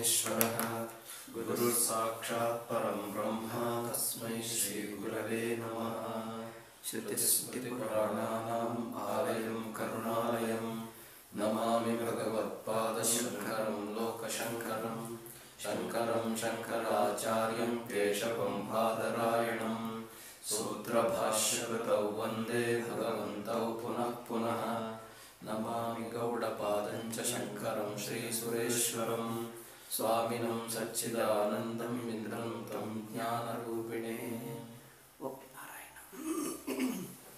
परमेश्वरः गुरुः साक्षात् परं ब्रह्म तस्मै श्रीगुरवे नमः श्रुतिस्मृतिपुराणानाम् आलयं करुणालयं नमामि भगवत्पादशङ्करं लोकशङ्करं शङ्करं शङ्कराचार्यं केशवं बादरायणं सूत्रभाष्यकृतौ वन्दे भगवन्तौ पुनः पुनः नमामि गौडपादं च शङ्करं श्रीसुरेश्वरं स्वामिनं सच्चिदानन्दम् इन्द्रं तं ज्ञानरूपिणे ಓ ನಾರಾಯಣ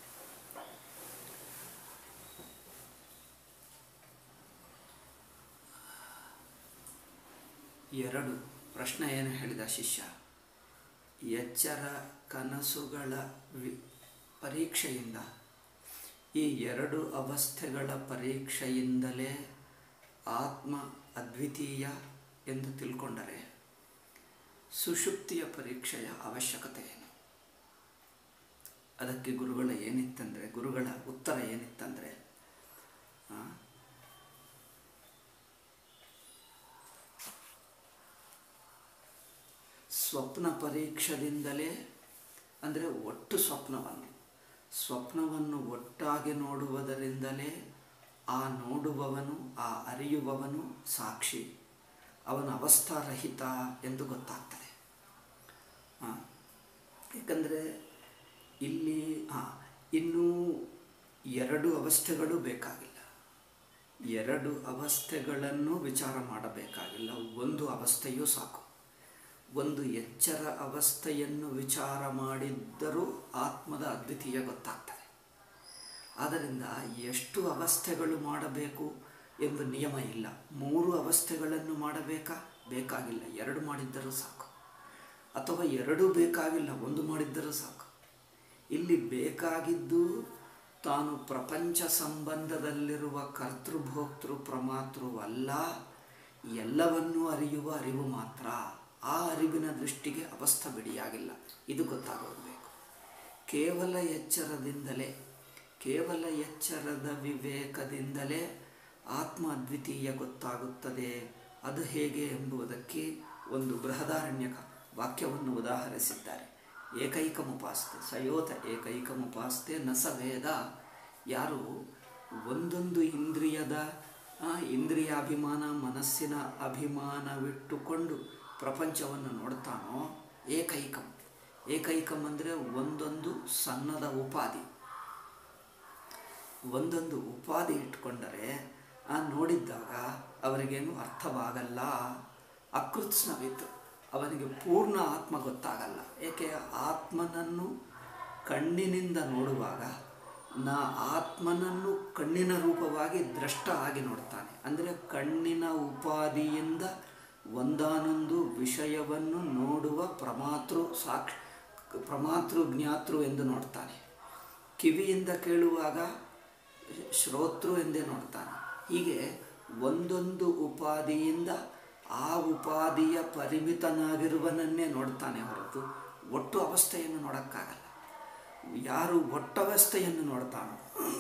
ಎರಡು ಪ್ರಶ್ನೆ ಏನು ಹೇಳಿದ ಶಿಷ್ಯ ಎಚ್ಚರ ಕನಸುಗಳ ವಿ ಪರೀಕ್ಷೆಯಿಂದ ಈ ಎರಡು ಅವಸ್ಥೆಗಳ ಪರೀಕ್ಷೆಯಿಂದಲೇ ಆತ್ಮ ಅದ್ವಿತೀಯ ಎಂದು ತಿಳ್ಕೊಂಡರೆ ಸುಷುಪ್ತಿಯ ಪರೀಕ್ಷೆಯ ಅವಶ್ಯಕತೆ ಏನು ಅದಕ್ಕೆ ಗುರುಗಳ ಏನಿತ್ತಂದರೆ ಗುರುಗಳ ಉತ್ತರ ಏನಿತ್ತಂದರೆ ಆ, ಸ್ವಪ್ನ ಪರೀಕ್ಷದಿಂದಲೇ ಅಂದರೆ ಒಟ್ಟು ಸ್ವಪ್ನವನ್ನು ಸ್ವಪ್ನವನ್ನು ಒಟ್ಟಾಗಿ ನೋಡುವುದರಿಂದಲೇ ಆ ನೋಡುವವನು ಆ ಅರಿಯುವವನು ಸಾಕ್ಷಿ ಅವನ ಅವಸ್ಥಾರಹಿತ ಎಂದು ಗೊತ್ತಾಗ್ತದೆ ಆ, ಏಕೆಂದರೆ ಇಲ್ಲಿ ಹಾಂ ಇನ್ನೂ ಎರಡು ಅವಸ್ಥೆಗಳು ಬೇಕಾಗಿಲ್ಲ ಎರಡು ಅವಸ್ಥೆಗಳನ್ನು ವಿಚಾರ ಮಾಡಬೇಕಾಗಿಲ್ಲ ಒಂದು ಅವಸ್ಥೆಯೂ ಸಾಕು ಒಂದು ಎಚ್ಚರ ಅವಸ್ಥೆಯನ್ನು ವಿಚಾರ ಮಾಡಿದ್ದರೂ ಆತ್ಮದ ಅದ್ವಿತೀಯ ಗೊತ್ತಾಗ್ತದೆ ಆದ್ದರಿಂದ ಎಷ್ಟು ಅವಸ್ಥೆಗಳು ಮಾಡಬೇಕು ಎಂದು ನಿಯಮ ಇಲ್ಲ ಮೂರು ಅವಸ್ಥೆಗಳನ್ನು ಮಾಡಬೇಕಾ ಬೇಕಾಗಿಲ್ಲ ಎರಡು ಮಾಡಿದ್ದರೂ ಸಾಕು ಅಥವಾ ಎರಡೂ ಬೇಕಾಗಿಲ್ಲ ಒಂದು ಮಾಡಿದ್ದರೂ ಸಾಕು ಇಲ್ಲಿ ಬೇಕಾಗಿದ್ದು ತಾನು ಪ್ರಪಂಚ ಸಂಬಂಧದಲ್ಲಿರುವ ಕರ್ತೃಭೋಕ್ತೃ ಪ್ರಮಾತೃವಲ್ಲ ಎಲ್ಲವನ್ನೂ ಅರಿಯುವ ಅರಿವು ಮಾತ್ರ ಆ ಅರಿವಿನ ದೃಷ್ಟಿಗೆ ಅವಸ್ಥೆ ಬಿಡಿಯಾಗಿಲ್ಲ ಇದು ಗೊತ್ತಾಗಬೇಕು ಕೇವಲ ಎಚ್ಚರದಿಂದಲೇ ಕೇವಲ ಎಚ್ಚರದ ವಿವೇಕದಿಂದಲೇ ಆತ್ಮ ಅದ್ವಿತೀಯ ಗೊತ್ತಾಗುತ್ತದೆ ಅದು ಹೇಗೆ ಎಂಬುದಕ್ಕೆ ಒಂದು ಬೃಹದಾರಣ್ಯಕ ವಾಕ್ಯವನ್ನು ಉದಾಹರಿಸಿದ್ದಾರೆ ಏಕೈಕಮುಪಾಸ್ತೆ ಸಯೋತ ಏಕೈಕಮುಪಾಸ್ತೆ ನ ಸ ವೇದ ಯಾರು ಒಂದೊಂದು ಇಂದ್ರಿಯದ ಆ, ಇಂದ್ರಿಯಾಭಿಮಾನ ಮನಸ್ಸಿನ ಅಭಿಮಾನವಿಟ್ಟುಕೊಂಡು ಪ್ರಪಂಚವನ್ನು ನೋಡ್ತಾನೋ ಏಕೈಕಂ ಏಕೈಕಂ ಅಂದರೆ ಒಂದೊಂದು ಸಣ್ಣದ ಉಪಾಧಿ ಒಂದೊಂದು ಉಪಾಧಿ ಇಟ್ಕೊಂಡರೆ ಆ ನೋಡಿದ್ದಾಗ ಅವರಿಗೇನು ಅರ್ಥವಾಗಲ್ಲ ಅಕೃತ್ಸ್ನವಿತ್ತು ಅವನಿಗೆ ಪೂರ್ಣ ಆತ್ಮ ಗೊತ್ತಾಗಲ್ಲ ಏಕೆ ಆತ್ಮನನ್ನು ಕಣ್ಣಿನಿಂದ ನೋಡುವಾಗ ನಾ ಆತ್ಮನನ್ನು ಕಣ್ಣಿನ ರೂಪವಾಗಿ ದ್ರಷ್ಟ ಆಗಿ ನೋಡ್ತಾನೆ ಅಂದರೆ ಕಣ್ಣಿನ ಉಪಾಧಿಯಿಂದ ಒಂದಾನೊಂದು ವಿಷಯವನ್ನು ನೋಡುವ ಪ್ರಮಾತೃ ಸಾಕ್ಷ ಪ್ರಮಾತೃ ಜ್ಞಾತೃ ಎಂದು ನೋಡ್ತಾನೆ ಕಿವಿಯಿಂದ ಕೇಳುವಾಗ ಶ್ರೋತೃ ಎಂದೇ ನೋಡ್ತಾನೆ ಹೀಗೆ ಒಂದೊಂದು ಉಪಾಧಿಯಿಂದ ಆ ಉಪಾಧಿಯ ಪರಿಮಿತನಾಗಿರುವನನ್ನೇ ನೋಡ್ತಾನೆ ಹೊರತು ಒಟ್ಟು ಅವಸ್ಥೆಯನ್ನು ನೋಡೋಕ್ಕಾಗಲ್ಲ ಯಾರು ಒಟ್ಟವಸ್ಥೆಯನ್ನು ನೋಡ್ತಾನೋ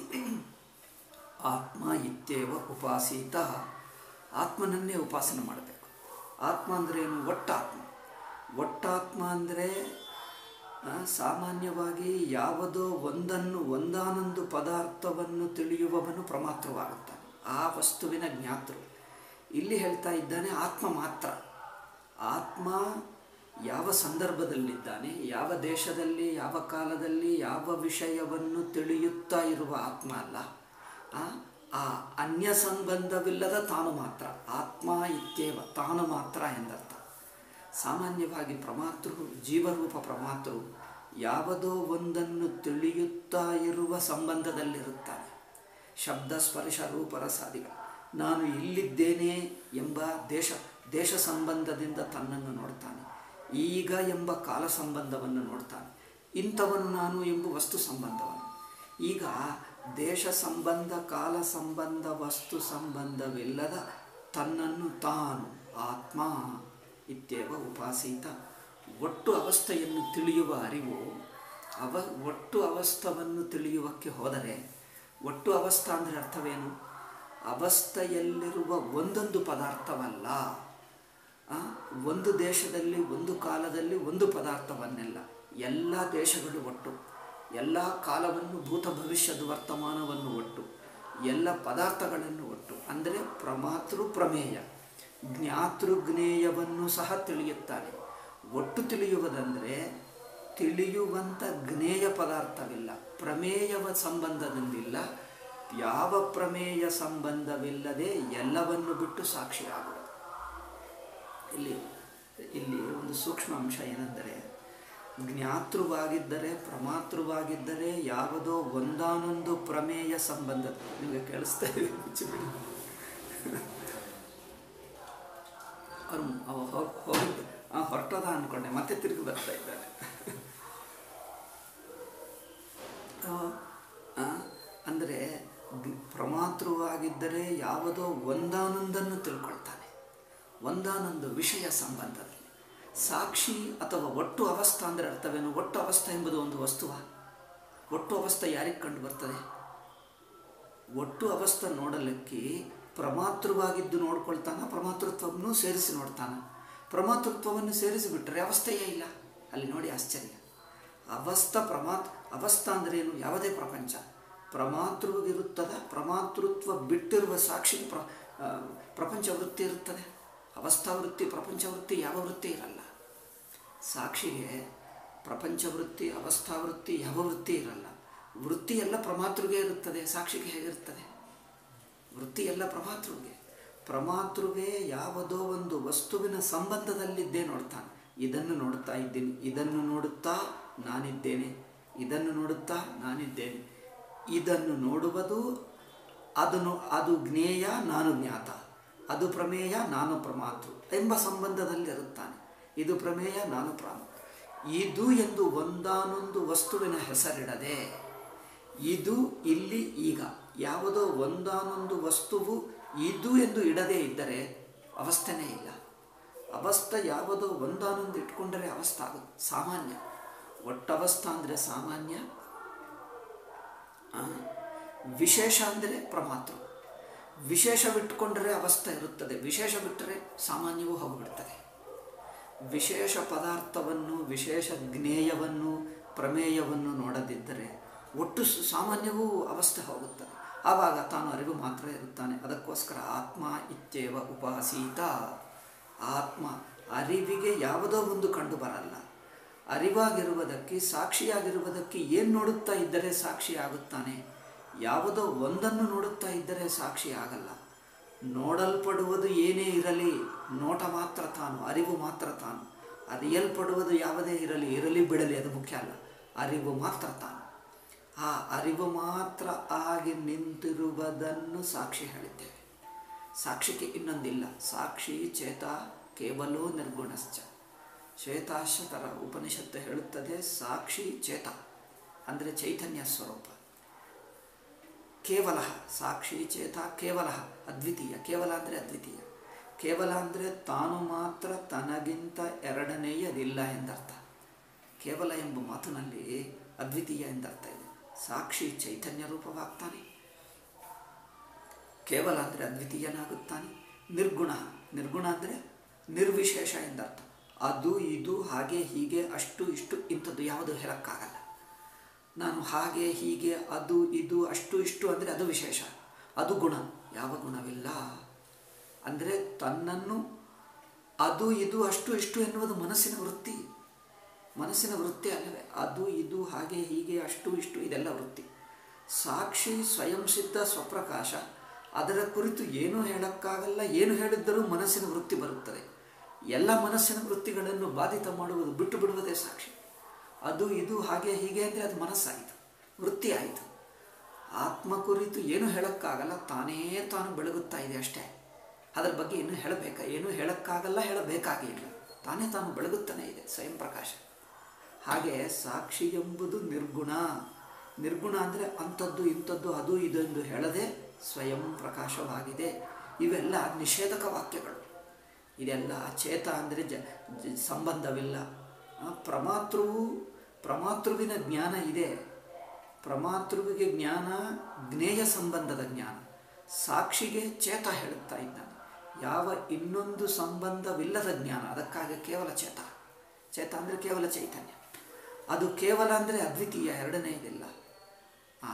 ಆತ್ಮ ಇತ್ಯೇವ ಉಪಾಸೀತ ಆತ್ಮನನ್ನೇ ಉಪಾಸನೆ ಮಾಡಬೇಕು ಆತ್ಮ ಅಂದರೆ ಏನು ಒಟ್ಟಾತ್ಮ ಒಟ್ಟಾತ್ಮ ಅಂದರೆ ಆ, ಸಾಮಾನ್ಯವಾಗಿ ಯಾವುದೋ ಒಂದನ್ನು ಒಂದಾನೊಂದು ಪದಾರ್ಥವನ್ನು ತಿಳಿಯುವವನು ಪ್ರಮಾತ್ರವಾಗುತ್ತಾನೆ ಆ ವಸ್ತುವಿನ ಜ್ಞಾತೃ ಇಲ್ಲಿ ಹೇಳ್ತಾ ಇದ್ದಾನೆ ಆತ್ಮ ಮಾತ್ರ ಆತ್ಮ ಯಾವ ಸಂದರ್ಭದಲ್ಲಿದ್ದಾನೆ ಯಾವ ದೇಶದಲ್ಲಿ ಯಾವ ಕಾಲದಲ್ಲಿ ಯಾವ ವಿಷಯವನ್ನು ತಿಳಿಯುತ್ತಾ ಇರುವ ಆತ್ಮ ಅಲ್ಲ ಆ, ಆ ಅನ್ಯ ಸಂಬಂಧವಿಲ್ಲದ ತಾನು ಮಾತ್ರ ಆತ್ಮ ಇತ್ಯೇವ ತಾನು ಮಾತ್ರ ಎಂದರ್ಥ ಸಾಮಾನ್ಯವಾಗಿ ಪ್ರಮಾತೃ ಜೀವರೂಪ ಪ್ರಮಾತೃ ಯಾವುದೋ ಒಂದನ್ನು ತಿಳಿಯುತ್ತಾ ಇರುವ ಸಂಬಂಧದಲ್ಲಿರುತ್ತಾನೆ ಶಬ್ದ ಸ್ಪರ್ಶ ರೂಪರಸಾದಿಗಳು ನಾನು ಇಲ್ಲಿದ್ದೇನೆ ಎಂಬ ದೇಶ ದೇಶ ಸಂಬಂಧದಿಂದ ತನ್ನನ್ನು ನೋಡ್ತಾನೆ ಈಗ ಎಂಬ ಕಾಲ ಸಂಬಂಧವನ್ನು ನೋಡ್ತಾನೆ ಇಂಥವನು ನಾನು ಎಂಬ ವಸ್ತು ಸಂಬಂಧವನ್ನು ಈಗ ದೇಶ ಸಂಬಂಧ ಕಾಲ ಸಂಬಂಧ ವಸ್ತು ಸಂಬಂಧವಿಲ್ಲದ ತನ್ನನ್ನು ತಾನು ಆತ್ಮ ಇತ್ಯೇವ ಉಪಾಸೀತ ಒಟ್ಟು ಅವಸ್ಥೆಯನ್ನು ತಿಳಿಯುವ ಅರಿವು ಅವ ಒಟ್ಟು ಅವಸ್ಥವನ್ನು ತಿಳಿಯುವಕ್ಕೆ ಹೋದರೆ ಒಟ್ಟು ಅವಸ್ಥಾ ಅಂದರೆ ಅರ್ಥವೇನು ಅವಸ್ಥೆಯಲ್ಲಿರುವ ಒಂದೊಂದು ಪದಾರ್ಥವಲ್ಲ ಆ, ಒಂದು ದೇಶದಲ್ಲಿ ಒಂದು ಕಾಲದಲ್ಲಿ ಒಂದು ಪದಾರ್ಥವನ್ನೆಲ್ಲ ಎಲ್ಲ ದೇಶಗಳು ಒಟ್ಟು ಎಲ್ಲ ಕಾಲವನ್ನು ಭೂತ ಭವಿಷ್ಯದ ವರ್ತಮಾನವನ್ನು ಒಟ್ಟು ಎಲ್ಲ ಪದಾರ್ಥಗಳನ್ನು ಒಟ್ಟು ಅಂದರೆ ಪ್ರಮಾತೃ ಪ್ರಮೇಯ ಜ್ಞಾತೃಜ್ಞೇಯವನ್ನು ಸಹ ತಿಳಿಯುತ್ತಾನೆ ಒಟ್ಟು ತಿಳಿಯುವುದಂದರೆ ತಿಳಿಯುವಂಥ ಜ್ಞೇಯ ಪದಾರ್ಥವಿಲ್ಲ ಪ್ರಮೇಯವ ಸಂಬಂಧದಿಂದಿಲ್ಲ ಯಾವ ಪ್ರಮೇಯ ಸಂಬಂಧವಿಲ್ಲದೆ ಎಲ್ಲವನ್ನು ಬಿಟ್ಟು ಸಾಕ್ಷಿಯಾಗುವುದು ಇಲ್ಲಿ ಇಲ್ಲಿ ಒಂದು ಸೂಕ್ಷ್ಮ ಅಂಶ ಏನೆಂದರೆ ಜ್ಞಾತೃವಾಗಿದ್ದರೆ ಪ್ರಮಾತೃವಾಗಿದ್ದರೆ ಯಾವುದೋ ಒಂದಾನೊಂದು ಪ್ರಮೇಯ ಸಂಬಂಧ ನಿಮಗೆ ಕೇಳಿಸ್ತಾ ಇದೆ ಮುಚ್ಚಿಬಿಡಿ ಅವ್ರು ಅವ ಹೋಗ್- ಹೋಗಿದ್ದು ಆ ಹೊರಟದ ಅಂದ್ಕೊಂಡೆ ಮತ್ತೆ ತಿರುಗಿ ಬರ್ತಾ ಇದ್ದಾನೆ ಅಂದರೆ ಪ್ರಮಾತೃವಾಗಿದ್ದರೆ ಯಾವುದೋ ಒಂದಾನೊಂದನ್ನು ತಿಳ್ಕೊಳ್ತಾನೆ ಒಂದಾನೊಂದು ವಿಷಯ ಸಂಬಂಧದಲ್ಲಿ ಸಾಕ್ಷಿ ಅಥವಾ ಒಟ್ಟು ಅವಸ್ಥಾ ಅಂದರೆ ಅರ್ಥವೇನು ಒಟ್ಟು ಅವಸ್ಥೆ ಎಂಬುದು ಒಂದು ವಸ್ತುವ ಒಟ್ಟು ಅವಸ್ಥೆ ಯಾರಿಗೆ ಕಂಡು ಬರ್ತದೆ ಒಟ್ಟು ಅವಸ್ಥೆ ನೋಡಲಿಕ್ಕೆ ಪ್ರಮಾತೃವಾಗಿದ್ದು ನೋಡ್ಕೊಳ್ತಾನ ಪ್ರಮಾತೃತ್ವವನ್ನು ಸೇರಿಸಿ ನೋಡ್ತಾನ ಪ್ರಮಾತೃತ್ವವನ್ನು ಸೇರಿಸಿಬಿಟ್ರೆ ಅವಸ್ಥೆಯೇ ಇಲ್ಲ ಅಲ್ಲಿ ನೋಡಿ ಆಶ್ಚರ್ಯ ಅವಸ್ಥ ಪ್ರಮಾತ್ ಅವಸ್ಥಾ ಅಂದರೆ ಏನು ಯಾವುದೇ ಪ್ರಪಂಚ ಪ್ರಮಾತೃವಿಗಿರುತ್ತದ ಪ್ರಮಾತೃತ್ವ ಬಿಟ್ಟಿರುವ ಸಾಕ್ಷಿಗೆ ಪ್ರ ಆ, ಪ್ರಪಂಚ ವೃತ್ತಿ ಇರುತ್ತದೆ ಅವಸ್ಥಾ ವೃತ್ತಿ ಪ್ರಪಂಚ ವೃತ್ತಿ ಯಾವ ವೃತ್ತಿ ಇರಲ್ಲ ಸಾಕ್ಷಿಗೆ ಪ್ರಪಂಚ ವೃತ್ತಿ ಅವಸ್ಥಾ ವೃತ್ತಿ ಯಾವ ವೃತ್ತಿ ಇರಲ್ಲ ವೃತ್ತಿ ಎಲ್ಲ ಪ್ರಮಾತೃಗೆ ಇರುತ್ತದೆ ಸಾಕ್ಷಿಗೆ ಹೇಗಿರ್ತದೆ ವೃತ್ತಿ ಎಲ್ಲ ಪ್ರಮಾತೃಗೆ ಪ್ರಮಾತೃಗೆ ಯಾವುದೋ ಒಂದು ವಸ್ತುವಿನ ಸಂಬಂಧದಲ್ಲಿದ್ದೇ ನೋಡ್ತಾನೆ ಇದನ್ನು ನೋಡ್ತಾ ಇದ್ದೀನಿ ಇದನ್ನು ನೋಡುತ್ತಾ ನಾನಿದ್ದೇನೆ ಇದನ್ನು ನೋಡುತ್ತಾ ನಾನಿದ್ದೇನೆ ಇದನ್ನು ನೋಡುವುದು ಅದನ್ನು ಅದು ಜ್ಞೇಯ ನಾನು ಜ್ಞಾತ ಅದು ಪ್ರಮೇಯ ನಾನು ಪ್ರಮಾತೃ ಎಂಬ ಸಂಬಂಧದಲ್ಲಿರುತ್ತಾನೆ ಇದು ಪ್ರಮೇಯ ನಾನು ಪ್ರಾಮ ಇದು ಎಂದು ಒಂದಾನೊಂದು ವಸ್ತುವಿನ ಹೆಸರಿಡದೆ ಇದು ಇಲ್ಲಿ ಈಗ ಯಾವುದೋ ಒಂದಾನೊಂದು ವಸ್ತುವು ಇದು ಎಂದು ಇಡದೇ ಇದ್ದರೆ ಅವಸ್ಥೆನೇ ಇಲ್ಲ ಅವಸ್ಥೆ ಯಾವುದೋ ಒಂದಾನೊಂದು ಇಟ್ಕೊಂಡರೆ ಅವಸ್ಥೆ ಆಗುತ್ತೆ ಸಾಮಾನ್ಯ ಒಟ್ಟವಸ್ಥಾ ಅಂದರೆ ಸಾಮಾನ್ಯ ಆ, ವಿಶೇಷ ಅಂದರೆ ಪ್ರಮಾತೃ ವಿಶೇಷವಿಟ್ಟುಕೊಂಡರೆ ಅವಸ್ಥೆ ಇರುತ್ತದೆ ವಿಶೇಷ ಬಿಟ್ಟರೆ ಸಾಮಾನ್ಯವೂ ಹೋಗಿಬಿಡ್ತದೆ ವಿಶೇಷ ಪದಾರ್ಥವನ್ನು ವಿಶೇಷ ಜ್ಞೇಯವನ್ನು ಪ್ರಮೇಯವನ್ನು ನೋಡದಿದ್ದರೆ ಒಟ್ಟು ಸ- ಸಾಮಾನ್ಯವೂ ಅವಸ್ಥೆ ಹೋಗುತ್ತದೆ ಆವಾಗ ತಾನು ಅರಿವು ಮಾತ್ರ ಇರುತ್ತಾನೆ ಅದಕ್ಕೋಸ್ಕರ ಆತ್ಮ ಇತ್ಯೇವ ಉಪಾಸೀತ ಆತ್ಮ ಅರಿವಿಗೆ ಯಾವುದೋ ಒಂದು ಕಂಡು ಬರಲ್ಲ ಅರಿವಾಗಿರುವುದಕ್ಕೆ ಸಾಕ್ಷಿಯಾಗಿರುವುದಕ್ಕೆ ಏನು ನೋಡುತ್ತಾ ಇದ್ದರೆ ಸಾಕ್ಷಿಯಾಗುತ್ತಾನೆ ಯಾವುದೋ ಒಂದನ್ನು ನೋಡುತ್ತಾ ಇದ್ದರೆ ಸಾಕ್ಷಿ ಆಗಲ್ಲ ನೋಡಲ್ಪಡುವುದು ಏನೇ ಇರಲಿ ನೋಟ ಮಾತ್ರ ತಾನು ಅರಿವು ಮಾತ್ರ ತಾನು ಅರಿಯಲ್ಪಡುವುದು ಯಾವುದೇ ಇರಲಿ ಇರಲಿ ಬಿಡಲಿ ಅದು ಮುಖ್ಯ ಅಲ್ಲ ಅರಿವು ಮಾತ್ರ ತಾನು ಆ ಅರಿವು ಮಾತ್ರ ಆಗಿ ನಿಂತಿರುವುದನ್ನು ಸಾಕ್ಷಿ ಹೇಳಿದ್ದೇವೆ ಸಾಕ್ಷಿಗೆ ಇನ್ನೊಂದಿಲ್ಲ ಸಾಕ್ಷಿ ಚೇತ ಕೇವಲೋ ನಿರ್ಗುಣಶ್ಚ ಶ್ವೇತಾಶ್ವತರ ಉಪನಿಷತ್ತು ಹೇಳುತ್ತದೆ ಸಾಕ್ಷಿ ಚೇತ ಅಂದರೆ ಚೈತನ್ಯ ಸ್ವರೂಪ ಕೇವಲ ಸಾಕ್ಷಿ ಚೇತ ಕೇವಲ ಅದ್ವಿತೀಯ ಕೇವಲ ಅಂದರೆ ಅದ್ವಿತೀಯ ಕೇವಲ ಅಂದರೆ ತಾನು ಮಾತ್ರ ತನಗಿಂತ ಎರಡನೆಯದಿಲ್ಲ ಎಂದರ್ಥ ಕೇವಲ ಎಂಬ ಮಾತಿನಲ್ಲಿ ಅದ್ವಿತೀಯ ಎಂದರ್ಥ ಇದೆ ಸಾಕ್ಷಿ ಚೈತನ್ಯ ರೂಪವಾಗ್ತಾನೆ ಕೇವಲ ಅಂದರೆ ಅದ್ವಿತೀಯನಾಗುತ್ತಾನೆ ನಿರ್ಗುಣ ನಿರ್ಗುಣ ಅಂದರೆ ನಿರ್ವಿಶೇಷ ಎಂದರ್ಥ ಅದು ಇದು ಹಾಗೆ ಹೀಗೆ ಅಷ್ಟು ಇಷ್ಟು ಇಂಥದ್ದು ಯಾವುದು ಹೇಳಕ್ಕಾಗಲ್ಲ ನಾನು ಹಾಗೆ ಹೀಗೆ ಅದು ಇದು ಅಷ್ಟು ಇಷ್ಟು ಅಂದರೆ ಅದು ವಿಶೇಷ ಅದು ಗುಣ ಯಾವ ಗುಣವಿಲ್ಲ ಅಂದರೆ ತನ್ನನ್ನು ಅದು ಇದು ಅಷ್ಟು ಇಷ್ಟು ಎನ್ನುವುದು ಮನಸ್ಸಿನ ವೃತ್ತಿ ಮನಸ್ಸಿನ ವೃತ್ತಿ ಅಲ್ಲವೇ ಅದು ಇದು ಹಾಗೆ ಹೀಗೆ ಅಷ್ಟು ಇಷ್ಟು ಇದೆಲ್ಲ ವೃತ್ತಿ ಸಾಕ್ಷಿ ಸ್ವಯಂ ಸಿದ್ಧ ಸ್ವಪ್ರಕಾಶ ಅದರ ಕುರಿತು ಏನೂ ಹೇಳಕ್ಕಾಗಲ್ಲ ಏನು ಹೇಳಿದ್ದರೂ ಮನಸ್ಸಿನ ವೃತ್ತಿ ಬರುತ್ತದೆ ಎಲ್ಲ ಮನಸ್ಸಿನ ವೃತ್ತಿಗಳನ್ನು ಬಾಧಿತ ಮಾಡುವುದು ಬಿಟ್ಟು ಬಿಡುವುದೇ ಸಾಕ್ಷಿ ಅದು ಇದು ಹಾಗೆ ಹೀಗೆ ಅಂದರೆ ಅದು ಮನಸ್ಸಾಯಿತು ವೃತ್ತಿ ಆಯಿತು ಆತ್ಮ ಕುರಿತು ಏನು ಹೇಳಕ್ಕಾಗಲ್ಲ ತಾನೇ ತಾನು ಬೆಳಗುತ್ತಾ ಇದೆ ಅಷ್ಟೇ ಅದರ ಬಗ್ಗೆ ಇನ್ನೂ ಹೇಳಬೇಕ ಏನೂ ಹೇಳಕ್ಕಾಗಲ್ಲ ಹೇಳಬೇಕಾಗಿಲ್ಲ ತಾನೇ ತಾನು ಬೆಳಗುತ್ತಾನೆ ಇದೆ ಸ್ವಯಂ ಪ್ರಕಾಶ ಹಾಗೆ ಸಾಕ್ಷಿ ಎಂಬುದು ನಿರ್ಗುಣ ನಿರ್ಗುಣ ಅಂದರೆ ಅಂಥದ್ದು ಇಂಥದ್ದು ಅದು ಇದು ಎಂದು ಹೇಳದೆ ಸ್ವಯಂ ಪ್ರಕಾಶವಾಗಿದೆ ಇವೆಲ್ಲ ನಿಷೇಧಕ ವಾಕ್ಯಗಳು ಇದೆಲ್ಲ ಚೇತ ಅಂದರೆ ಜ ಜ- ಸಂಬಂಧವಿಲ್ಲ ಆ, ಪ್ರಮಾತೃವು ಪ್ರಮಾತೃವಿನ ಜ್ಞಾನ ಇದೆ ಪ್ರಮಾತೃವಿಗೆ ಜ್ಞಾನ ಜ್ಞೇಯ ಸಂಬಂಧದ ಜ್ಞಾನ ಸಾಕ್ಷಿಗೆ ಚೇತ ಹೇಳುತ್ತಾ ಇದ್ದಾನೆ ಯಾವ ಇನ್ನೊಂದು ಸಂಬಂಧವಿಲ್ಲದ ಜ್ಞಾನ ಅದಕ್ಕಾಗಿ ಕೇವಲ ಚೇತ ಚೇತ ಅಂದರೆ ಕೇವಲ ಚೈತನ್ಯ ಅದು ಕೇವಲ ಅಂದರೆ ಅದ್ವಿತೀಯ ಎರಡನೇದಿಲ್ಲ ಆ,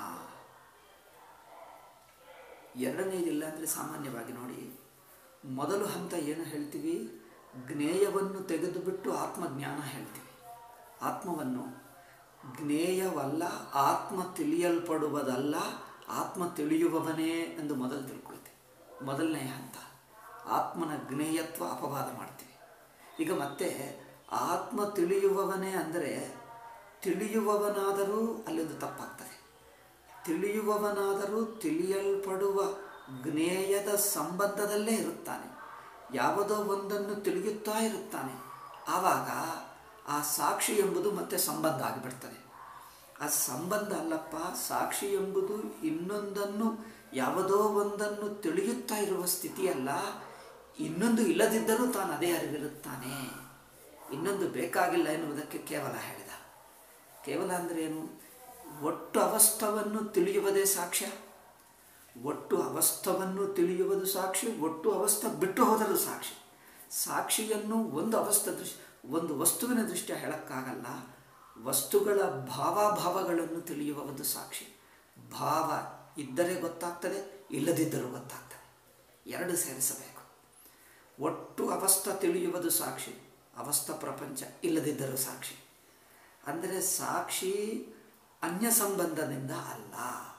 ಎರಡನೇದಿಲ್ಲ ಅಂದರೆ ಸಾಮಾನ್ಯವಾಗಿ ನೋಡಿ ಮೊದಲು ಹಂತ ಏನು ಹೇಳ್ತೀವಿ ಜ್ಞೇಯವನ್ನು ತೆಗೆದುಬಿಟ್ಟು ಆತ್ಮಜ್ಞಾನ ಹೇಳ್ತೀವಿ ಆತ್ಮವನ್ನು ಜ್ಞೇಯವಲ್ಲ ಆತ್ಮ ತಿಳಿಯಲ್ಪಡುವುದಲ್ಲ ಆತ್ಮ ತಿಳಿಯುವವನೇ ಎಂದು ಮೊದಲು ತಿಳ್ಕೊಳ್ತೀವಿ ಮೊದಲನೇ ಹಂತ ಆತ್ಮನ ಜ್ಞೇಯತ್ವ ಅಪವಾದ ಮಾಡ್ತೀವಿ ಈಗ ಮತ್ತೆ ಆತ್ಮ ತಿಳಿಯುವವನೇ ಅಂದರೆ ತಿಳಿಯುವವನಾದರೂ ಅಲ್ಲೊಂದು ತಪ್ಪಾಗ್ತದೆ ತಿಳಿಯುವವನಾದರೂ ತಿಳಿಯಲ್ಪಡುವ ಜ್ಞೇಯದ ಸಂಬಂಧದಲ್ಲೇ ಇರುತ್ತಾನೆ ಯಾವುದೋ ಒಂದನ್ನು ತಿಳಿಯುತ್ತಾ ಇರುತ್ತಾನೆ ಆವಾಗ ಆ ಸಾಕ್ಷಿ ಎಂಬುದು ಮತ್ತೆ ಸಂಬಂಧ ಆಗಿಬಿಡ್ತದೆ ಆ ಸಂಬಂಧ ಅಲ್ಲಪ್ಪ ಸಾಕ್ಷಿ ಎಂಬುದು ಇನ್ನೊಂದನ್ನು ಯಾವುದೋ ಒಂದನ್ನು ತಿಳಿಯುತ್ತಾ ಇರುವ ಸ್ಥಿತಿಯಲ್ಲ ಇನ್ನೊಂದು ಇಲ್ಲದಿದ್ದರೂ ತಾನು ಅದೇ ಅರಿವಿರುತ್ತಾನೆ ಇನ್ನೊಂದು ಬೇಕಾಗಿಲ್ಲ ಎನ್ನುವುದಕ್ಕೆ ಕೇವಲ ಹೇಳಿದ ಕೇವಲ ಅಂದರೆ ಏನು ಒಟ್ಟು ಅವಸ್ಥವನ್ನು ತಿಳಿಯುವುದೇ ಸಾಕ್ಷ್ಯ ಒಟ್ಟು ಅವಸ್ಥವನ್ನು ತಿಳಿಯುವುದು ಸಾಕ್ಷಿ ಒಟ್ಟು ಅವಸ್ಥೆ ಬಿಟ್ಟು ಹೋದರೂ ಸಾಕ್ಷಿ ಸಾಕ್ಷಿಯನ್ನು ಒಂದು ಅವಸ್ಥೆ ದೃಷ್ಟಿ ಒಂದು ವಸ್ತುವಿನ ದೃಷ್ಟಿಯ ಹೇಳಕ್ಕಾಗಲ್ಲ ವಸ್ತುಗಳ ಭಾವಾಭಾವಗಳನ್ನು ತಿಳಿಯುವ ಒಂದು ಸಾಕ್ಷಿ ಭಾವ ಇದ್ದರೆ ಗೊತ್ತಾಗ್ತದೆ ಇಲ್ಲದಿದ್ದರೂ ಗೊತ್ತಾಗ್ತದೆ ಎರಡು ಸೇರಿಸಬೇಕು ಒಟ್ಟು ಅವಸ್ಥೆ ತಿಳಿಯುವುದು ಸಾಕ್ಷಿ ಅವಸ್ಥಾ ಪ್ರಪಂಚ ಇಲ್ಲದಿದ್ದರೂ ಸಾಕ್ಷಿ ಅಂದರೆ ಸಾಕ್ಷಿ ಅನ್ಯ ಸಂಬಂಧದಿಂದ ಅಲ್ಲ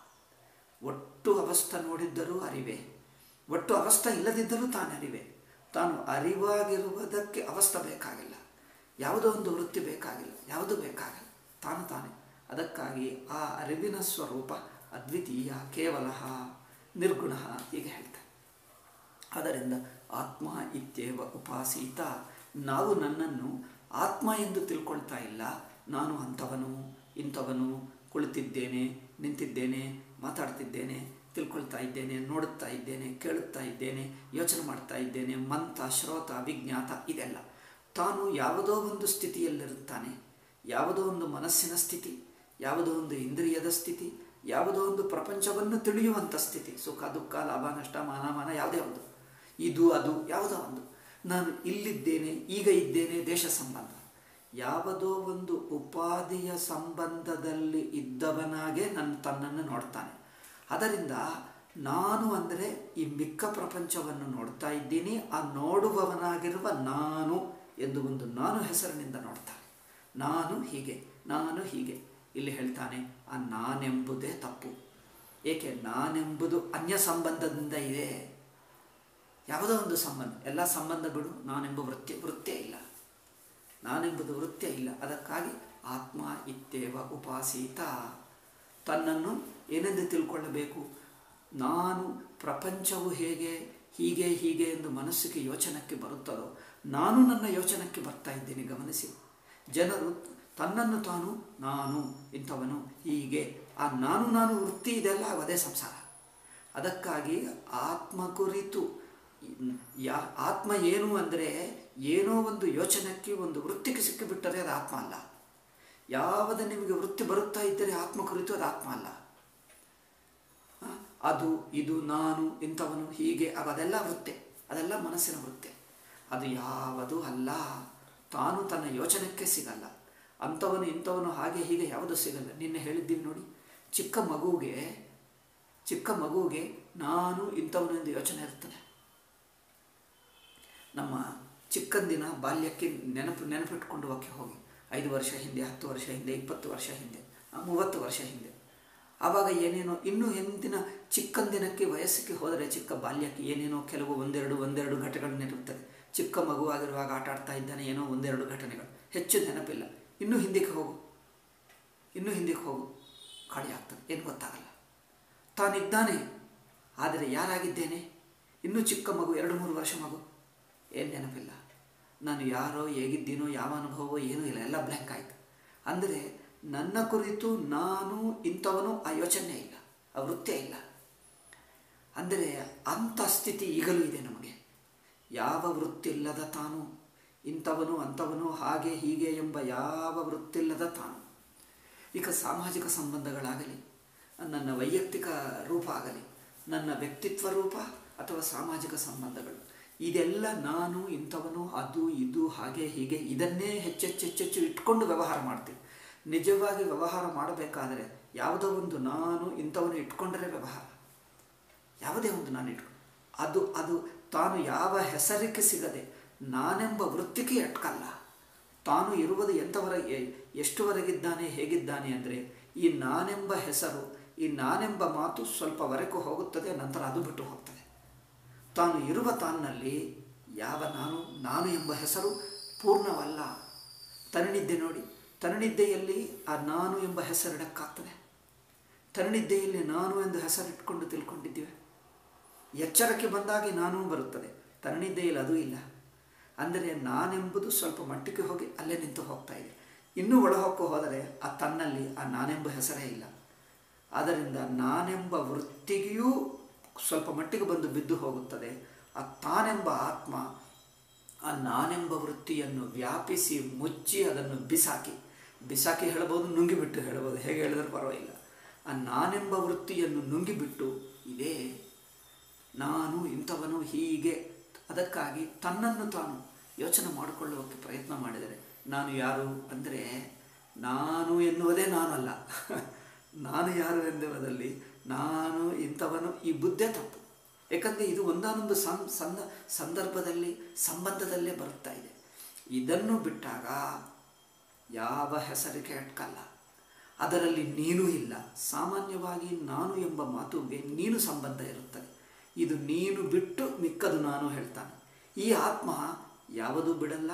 ಒಟ್ಟು ಅವಸ್ಥೆ ನೋಡಿದ್ದರೂ ಅರಿವೆ ಒಟ್ಟು ಅವಸ್ಥೆ ಇಲ್ಲದಿದ್ದರೂ ತಾನು ಅರಿವೆ ತಾನು ಅರಿವಾಗಿರುವುದಕ್ಕೆ ಅವಸ್ಥೆ ಬೇಕಾಗಿಲ್ಲ ಯಾವುದೋ ಒಂದು ವೃತ್ತಿ ಬೇಕಾಗಿಲ್ಲ ಯಾವುದು ಬೇಕಾಗಿಲ್ಲ ತಾನು ತಾನೇ ಅದಕ್ಕಾಗಿ ಆ ಅರಿವಿನ ಸ್ವರೂಪ ಅದ್ವಿತೀಯ ಕೇವಲ ನಿರ್ಗುಣ ಹೀಗೆ ಹೇಳ್ತಾರೆ ಆದ್ದರಿಂದ ಆತ್ಮ ಇತ್ಯೇವ ಉಪಾಸೀತ ನಾವು ನನ್ನನ್ನು ಆತ್ಮ ಎಂದು ತಿಳ್ಕೊಳ್ತಾ ಇಲ್ಲ ನಾನು ಅಂಥವನು ಇಂಥವನು ಕುಳಿತಿದ್ದೇನೆ ನಿಂತಿದ್ದೇನೆ ಮಾತಾಡ್ತಿದ್ದೇನೆ ತಿಳ್ಕೊಳ್ತಾ ಇದ್ದೇನೆ ನೋಡುತ್ತಾ ಇದ್ದೇನೆ ಕೇಳುತ್ತಾ ಇದ್ದೇನೆ ಯೋಚನೆ ಮಾಡ್ತಾ ಇದ್ದೇನೆ ಮಂತ ಶ್ರೋತ ವಿಜ್ಞಾತ ಇದೆಲ್ಲ ತಾನು ಯಾವುದೋ ಒಂದು ಸ್ಥಿತಿಯಲ್ಲಿರುತ್ತಾನೆ ಯಾವುದೋ ಒಂದು ಮನಸ್ಸಿನ ಸ್ಥಿತಿ ಯಾವುದೋ ಒಂದು ಇಂದ್ರಿಯದ ಸ್ಥಿತಿ ಯಾವುದೋ ಒಂದು ಪ್ರಪಂಚವನ್ನು ತಿಳಿಯುವಂಥ ಸ್ಥಿತಿ ಸುಖ ದುಃಖ ಲಾಭ ನಷ್ಟ ಮಾನಮಾನ ಯಾವುದೇ ಒಂದು ಇದು ಅದು ಯಾವುದೋ ಒಂದು ನಾನು ಇಲ್ಲಿದ್ದೇನೆ ಈಗ ಇದ್ದೇನೆ ದೇಶ ಸಂಬಂಧ ಯಾವುದೋ ಒಂದು ಉಪಾಧಿಯ ಸಂಬಂಧದಲ್ಲಿ ಇದ್ದವನಾಗೆ ನನ್ನ ತನ್ನನ್ನು ನೋಡ್ತಾನೆ ಅದರಿಂದ ನಾನು ಅಂದರೆ ಈ ಮಿಕ್ಕ ಪ್ರಪಂಚವನ್ನು ನೋಡ್ತಾ ಇದ್ದೀನಿ ಆ ನೋಡುವವನಾಗಿರುವ ನಾನು ಎಂದು ಒಂದು ನಾನು ಹೆಸರಿನಿಂದ ನೋಡ್ತಾನೆ ನಾನು ಹೀಗೆ ನಾನು ಹೀಗೆ ಇಲ್ಲಿ ಹೇಳ್ತಾನೆ ಆ ನಾನೆಂಬುದೇ ತಪ್ಪು ಏಕೆ ನಾನೆಂಬುದು ಅನ್ಯ ಸಂಬಂಧದಿಂದ ಇದೆ ಯಾವುದೋ ಒಂದು ಸಂಬಂಧ ಎಲ್ಲ ಸಂಬಂಧ ಬಿಡು ನಾನೆಂಬ ವೃತ್ತಿ ವೃತ್ತೇ ಇಲ್ಲ ನಾನೆಂಬುದು ವೃತ್ಯ ಇಲ್ಲ ಅದಕ್ಕಾಗಿ ಆತ್ಮ ಇತ್ತೇವ ಉಪಾಸೀತ ತನ್ನನ್ನು ಏನೆಂದು ತಿಳ್ಕೊಳ್ಳಬೇಕು ನಾನು ಪ್ರಪಂಚವು ಹೇಗೆ ಹೀಗೆ ಹೀಗೆ ಎಂದು ಮನಸ್ಸಿಗೆ ಯೋಚನಕ್ಕೆ ಬರುತ್ತದೋ ನಾನು ನನ್ನ ಯೋಚನಕ್ಕೆ ಬರ್ತಾ ಇದ್ದೀನಿ ಗಮನಿಸಿ ಜನರು ತನ್ನನ್ನು ತಾನು ನಾನು ಇಂಥವನು ಹೀಗೆ ಆ ನಾನು ನಾನು ವೃತ್ತಿ ಇದೆಲ್ಲ ಅದೇ ಸಂಸಾರ ಅದಕ್ಕಾಗಿ ಆತ್ಮ ಕುರಿತು ಯಾ ಆತ್ಮ ಏನು ಅಂದರೆ ಏನೋ ಒಂದು ಯೋಚನೆಗೆ ಒಂದು ವೃತ್ತಿಗೆ ಸಿಕ್ಕಿಬಿಟ್ಟರೆ ಅದು ಆತ್ಮ ಅಲ್ಲ ಯಾವುದು ನಿಮಗೆ ವೃತ್ತಿ ಬರುತ್ತಾ ಇದ್ದರೆ ಆತ್ಮ ಕುರಿತು ಅದು ಆತ್ಮ ಅಲ್ಲ ಆ, ಅದು ಇದು ನಾನು ಇಂಥವನು ಹೀಗೆ ಅವ- ಅದೆಲ್ಲ ವೃತ್ತಿ ಅದೆಲ್ಲ ಮನಸ್ಸಿನ ವೃತ್ತಿ ಅದು ಯಾವುದು ಅಲ್ಲ ತಾನು ತನ್ನ ಯೋಚನೆಗೆ ಸಿಗಲ್ಲ ಅಂಥವನು ಇಂಥವನು ಹಾಗೆ ಹೀಗೆ ಯಾವುದು ಸಿಗಲ್ಲ ನಿನ್ನೆ ಹೇಳಿದ್ದೀವಿ ನೋಡಿ ಚಿಕ್ಕ ಮಗುವಿಗೆ ಚಿಕ್ಕ ಮಗುವಿಗೆ ನಾನು ಇಂಥವನು ಎಂದು ಯೋಚನೆ ಇರ್ತದೆ ನಮ್ಮ ಚಿಕ್ಕಂದಿನ ಬಾಲ್ಯಕ್ಕೆ ನೆನಪು ನೆನಪಿಟ್ಕೊಂಡು ಹೋಗಿ ಹೋಗಿ ಐದು ವರ್ಷ ಹಿಂದೆ ಹತ್ತು ವರ್ಷ ಹಿಂದೆ ಇಪ್ಪತ್ತು ವರ್ಷ ಹಿಂದೆ ಆ, ಮೂವತ್ತು ವರ್ಷ ಹಿಂದೆ ಆವಾಗ ಏನೇನೋ ಇನ್ನೂ ಹಿಂದಿನ ಚಿಕ್ಕಂದಿನಕ್ಕೆ ವಯಸ್ಸಿಗೆ ಹೋದರೆ ಚಿಕ್ಕ ಬಾಲ್ಯಕ್ಕೆ ಏನೇನೋ ಕೆಲವು ಒಂದೆರಡು ಒಂದೆರಡು ಘಟನೆಗಳಿರುತ್ತದೆ ಚಿಕ್ಕ ಮಗುವಾಗಿರುವಾಗ ಆಟ ಆಡ್ತಾ ಇದ್ದಾನೆ ಏನೋ ಒಂದೆರಡು ಘಟನೆಗಳು ಹೆಚ್ಚು ನೆನಪಿಲ್ಲ ಇನ್ನೂ ಹಿಂದಕ್ಕೆ ಹೋಗು ಇನ್ನೂ ಹಿಂದಕ್ಕೆ ಹೋಗು ಖಾಲಿ ಆಗ್ತದೆ ಏನು ಗೊತ್ತಾಗಲ್ಲ ತಾನಿದ್ದಾನೆ ಆದರೆ ಯಾರಾಗಿದ್ದೇನೆ ಇನ್ನೂ ಚಿಕ್ಕ ಮಗು ಎರಡು ಮೂರು ವರ್ಷ ಮಗು ಏನು ನೆನಪಿಲ್ಲ ನಾನು ಯಾರೋ ಹೇಗಿದ್ದೀನೋ ಯಾವ ಅನುಭವವೋ ಏನೂ ಇಲ್ಲ ಎಲ್ಲ ಬ್ಲ್ಯಾಂಕ್ ಆಯಿತು ಅಂದರೆ ನನ್ನ ಕುರಿತು ನಾನು ಇಂಥವನು ಆ ಯೋಚನೆ ಇಲ್ಲ ಆ ವೃತ್ಯ ಇಲ್ಲ ಅಂದರೆ ಅಂಥ ಸ್ಥಿತಿ ಈಗಲೂ ಇದೆ ನಮಗೆ ಯಾವ ವೃತ್ತಿಲ್ಲದ ತಾನು ಇಂಥವನು ಅಂಥವನು ಹಾಗೆ ಹೀಗೆ ಎಂಬ ಯಾವ ವೃತ್ತಿಲ್ಲದ ತಾನು ಈಗ ಸಾಮಾಜಿಕ ಸಂಬಂಧಗಳಾಗಲಿ ನನ್ನ ವೈಯಕ್ತಿಕ ರೂಪ ಆಗಲಿ ನನ್ನ ವ್ಯಕ್ತಿತ್ವ ರೂಪ ಅಥವಾ ಸಾಮಾಜಿಕ ಸಂಬಂಧಗಳು ಇದೆಲ್ಲ ನಾನು ಇಂಥವನು ಅದು ಇದು ಹಾಗೆ ಹೀಗೆ ಇದನ್ನೇ ಹೆಚ್ಚೆಚ್ಚೆಚ್ಚೆಚ್ಚು ಇಟ್ಕೊಂಡು ವ್ಯವಹಾರ ಮಾಡ್ತೀವಿ ನಿಜವಾಗಿ ವ್ಯವಹಾರ ಮಾಡಬೇಕಾದರೆ ಯಾವುದೋ ಒಂದು ನಾನು ಇಂಥವನು ಇಟ್ಕೊಂಡರೆ ವ್ಯವಹಾರ ಯಾವುದೇ ಒಂದು ನಾನು ಇಟ್ಕೊಂಡು ಅದು ಅದು ತಾನು ಯಾವ ಹೆಸರಿಗೆ ಸಿಗದೆ ನಾನೆಂಬ ವೃತ್ತಿಗೆ ಅಟ್ಕಲ್ಲ ತಾನು ಇರುವುದು ಎಂಥವರ ಎ- ಎಷ್ಟುವರೆಗಿದ್ದಾನೆ ಹೇಗಿದ್ದಾನೆ ಅಂದರೆ ಈ ನಾನೆಂಬ ಹೆಸರು ಈ ನಾನೆಂಬ ಮಾತು ಸ್ವಲ್ಪವರೆಗೂ ಹೋಗುತ್ತದೆ ನಂತರ ಅದು ಬಿಟ್ಟು ಹೋಗ್ತದೆ ತಾನು ಇರುವ ತಾನಲ್ಲಿ ಯಾವ ನಾನು ನಾನು ಎಂಬ ಹೆಸರು ಪೂರ್ಣವಲ್ಲ ತರಣಿದ್ದೆ ನೋಡಿ ತರಣಿದ್ದೆಯಲ್ಲಿ ಆ ನಾನು ಎಂಬ ಹೆಸರಿಡಕ್ಕಾಗ್ತದೆ ತರಣಿದ್ದೆಯಲ್ಲಿ ನಾನು ಎಂದು ಹೆಸರಿಟ್ಕೊಂಡು ತಿಳ್ಕೊಂಡಿದ್ದೇವೆ ಎಚ್ಚರಕ್ಕೆ ಬಂದಾಗಿ ನಾನೂ ಬರುತ್ತದೆ ತರಣಿದ್ದೆಯಲ್ಲಿ ಅದೂ ಇಲ್ಲ ಅಂದರೆ ನಾನೆಂಬುದು ಸ್ವಲ್ಪ ಮಟ್ಟಿಗೆ ಹೋಗಿ ಅಲ್ಲೇ ನಿಂತು ಹೋಗ್ತಾ ಇದೆ ಇನ್ನೂ ಒಳಹೊಕ್ಕು ಹೋದರೆ ಆ ತನ್ನಲ್ಲಿ ಆ ನಾನೆಂಬ ಹೆಸರೇ ಇಲ್ಲ ಆದ್ದರಿಂದ ನಾನೆಂಬ ವೃತ್ತಿಗೆಯೂ ಸ್ವಲ್ಪ ಮಟ್ಟಿಗೆ ಬಂದು ಬಿದ್ದು ಹೋಗುತ್ತದೆ ಆ ತಾನೆಂಬ ಆತ್ಮ ಆ ನಾನೆಂಬ ವೃತ್ತಿಯನ್ನು ವ್ಯಾಪಿಸಿ ಮುಚ್ಚಿ ಅದನ್ನು ಬಿಸಾಕಿ ಬಿಸಾಕಿ ಹೇಳ್ಬೋದು ನುಂಗಿಬಿಟ್ಟು ಹೇಳ್ಬೋದು ಹೇಗೆ ಹೇಳಿದ್ರೆ ಪರವಾಗಿಲ್ಲ ಆ ನಾನೆಂಬ ವೃತ್ತಿಯನ್ನು ನುಂಗಿಬಿಟ್ಟು ಇದೇ ನಾನು ಇಂಥವನು ಹೀಗೆ ಅದಕ್ಕಾಗಿ ತನ್ನನ್ನು ತಾನು ಯೋಚನೆ ಮಾಡಿಕೊಳ್ಳುವಕ್ಕೆ ಪ್ರಯತ್ನ ಮಾಡಿದರೆ ನಾನು ಯಾರು ಅಂದರೆ ನಾನು ಎನ್ನುವುದೇ ನಾನಲ್ಲ ನಾನು ಯಾರು ಎನ್ನುವುದಲ್ಲಿ ನಾನು ಇಂಥವನು ಈ ಬುದ್ಧೇ ತಪ್ಪು ಯಾಕಂದರೆ ಇದು ಒಂದಾನೊಂದು ಸಂ ಸಂದ ಸಂದರ್ಭದಲ್ಲಿ ಸಂಬಂಧದಲ್ಲೇ ಬರುತ್ತಾ ಇದೆ ಇದನ್ನು ಬಿಟ್ಟಾಗ ಯಾವ ಹೆಸರಿಗೆ ಅಟ್ಕಲ್ಲ ಅದರಲ್ಲಿ ನೀನು ಇಲ್ಲ ಸಾಮಾನ್ಯವಾಗಿ ನಾನು ಎಂಬ ಮಾತುಗೆ ನೀನು ಸಂಬಂಧ ಇರುತ್ತದೆ ಇದು ನೀನು ಬಿಟ್ಟು ಮಿಕ್ಕದು ನಾನು ಹೇಳ್ತಾನೆ ಈ ಆತ್ಮ ಯಾವುದೂ ಬಿಡಲ್ಲ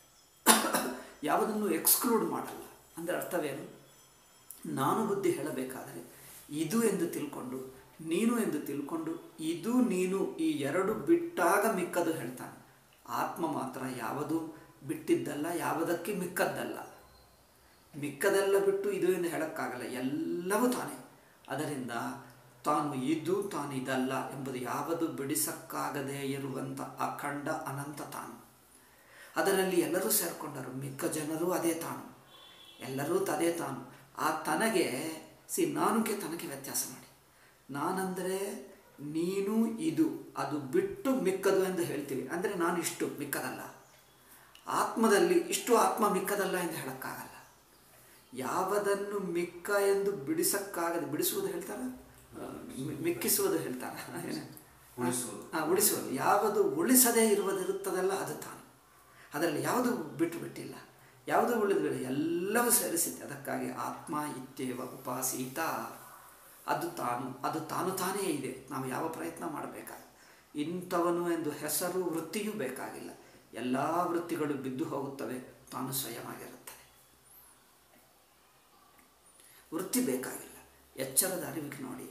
ಯಾವುದನ್ನು ಎಕ್ಸ್ಕ್ಲೂಡ್ ಮಾಡಲ್ಲ ಅಂದರೆ ಅರ್ಥವೇನು ನಾನು ಬುದ್ಧಿ ಹೇಳಬೇಕಾದರೆ ಇದು ಎಂದು ತಿಳ್ಕೊಂಡು ನೀನು ಎಂದು ತಿಳ್ಕೊಂಡು ಇದು ನೀನು ಈ ಎರಡು ಬಿಟ್ಟಾಗ ಮಿಕ್ಕದು ಹೇಳ್ತಾನೆ ಆತ್ಮ ಮಾತ್ರ ಯಾವುದು ಬಿಟ್ಟಿದ್ದಲ್ಲ ಯಾವುದಕ್ಕೆ ಮಿಕ್ಕದ್ದಲ್ಲ ಮಿಕ್ಕದೆಲ್ಲ ಬಿಟ್ಟು ಇದು ಎಂದು ಹೇಳಕ್ಕಾಗಲ್ಲ ಎಲ್ಲವೂ ತಾನೇ ಅದರಿಂದ ತಾನು ಇದು ತಾನು ಇದಲ್ಲ ಎಂಬುದು ಯಾವುದು ಬಿಡಿಸಕ್ಕಾಗದೇ ಇರುವಂಥ ಅಖಂಡ ಅನಂತ ತಾನು ಅದರಲ್ಲಿ ಎಲ್ಲರೂ ಸೇರಿಕೊಂಡರು ಮಿಕ್ಕ ಜನರು ಅದೇ ತಾನು ಎಲ್ಲರೂ ತದೇ ತಾನು ಆ ತನಗೆ ಸಿ ನಾನುಗೆ ತನಗೆ ವ್ಯತ್ಯಾಸ ಮಾಡಿ ನಾನಂದರೆ ನೀನು ಇದು ಅದು ಬಿಟ್ಟು ಮಿಕ್ಕದು ಎಂದು ಹೇಳ್ತೀವಿ ಅಂದರೆ ನಾನು ಇಷ್ಟು ಮಿಕ್ಕದಲ್ಲ ಆತ್ಮದಲ್ಲಿ ಇಷ್ಟು ಆತ್ಮ ಮಿಕ್ಕದಲ್ಲ ಎಂದು ಹೇಳಕ್ಕಾಗಲ್ಲ ಯಾವುದನ್ನು ಮಿಕ್ಕ ಎಂದು ಬಿಡಿಸಕ್ಕಾಗದೆ ಬಿಡಿಸುವುದು ಹೇಳ್ತಾರ ಮಿಕ್ಕಿಸುವುದು ಹೇಳ್ತಾರ ಉಳಿಸುವುದು. ಆ, ಉಳಿಸುವುದು ಯಾವುದು ಉಳಿಸದೇ ಇರುವುದಿರುತ್ತದಲ್ಲ ಅದು ತಾನು ಅದರಲ್ಲಿ ಯಾವುದು ಬಿಟ್ಟು ಬಿಟ್ಟಿಲ್ಲ ಯಾವುದು ಉಳಿದು ಎಲ್ಲವೂ ಸೇರಿಸಿದೆ ಅದಕ್ಕಾಗಿ ಆತ್ಮ ಇತ್ಯೇವ ಉಪಾಸೀತ ಅದು ತಾನು ಅದು ತಾನು ತಾನೇ ಇದೆ ನಾವು ಯಾವ ಪ್ರಯತ್ನ ಮಾಡಬೇಕಾಗ ಇಂಥವನು ಎಂದು ಹೆಸರು ವೃತ್ತಿಯೂ ಬೇಕಾಗಿಲ್ಲ ಎಲ್ಲ ವೃತ್ತಿಗಳು ಬಿದ್ದು ಹೋಗುತ್ತವೆ ತಾನು ಸ್ವಯವಾಗಿರುತ್ತದೆ ವೃತ್ತಿ ಬೇಕಾಗಿಲ್ಲ ಎಚ್ಚರದ ಅರಿವಿಗೆ ನೋಡಿ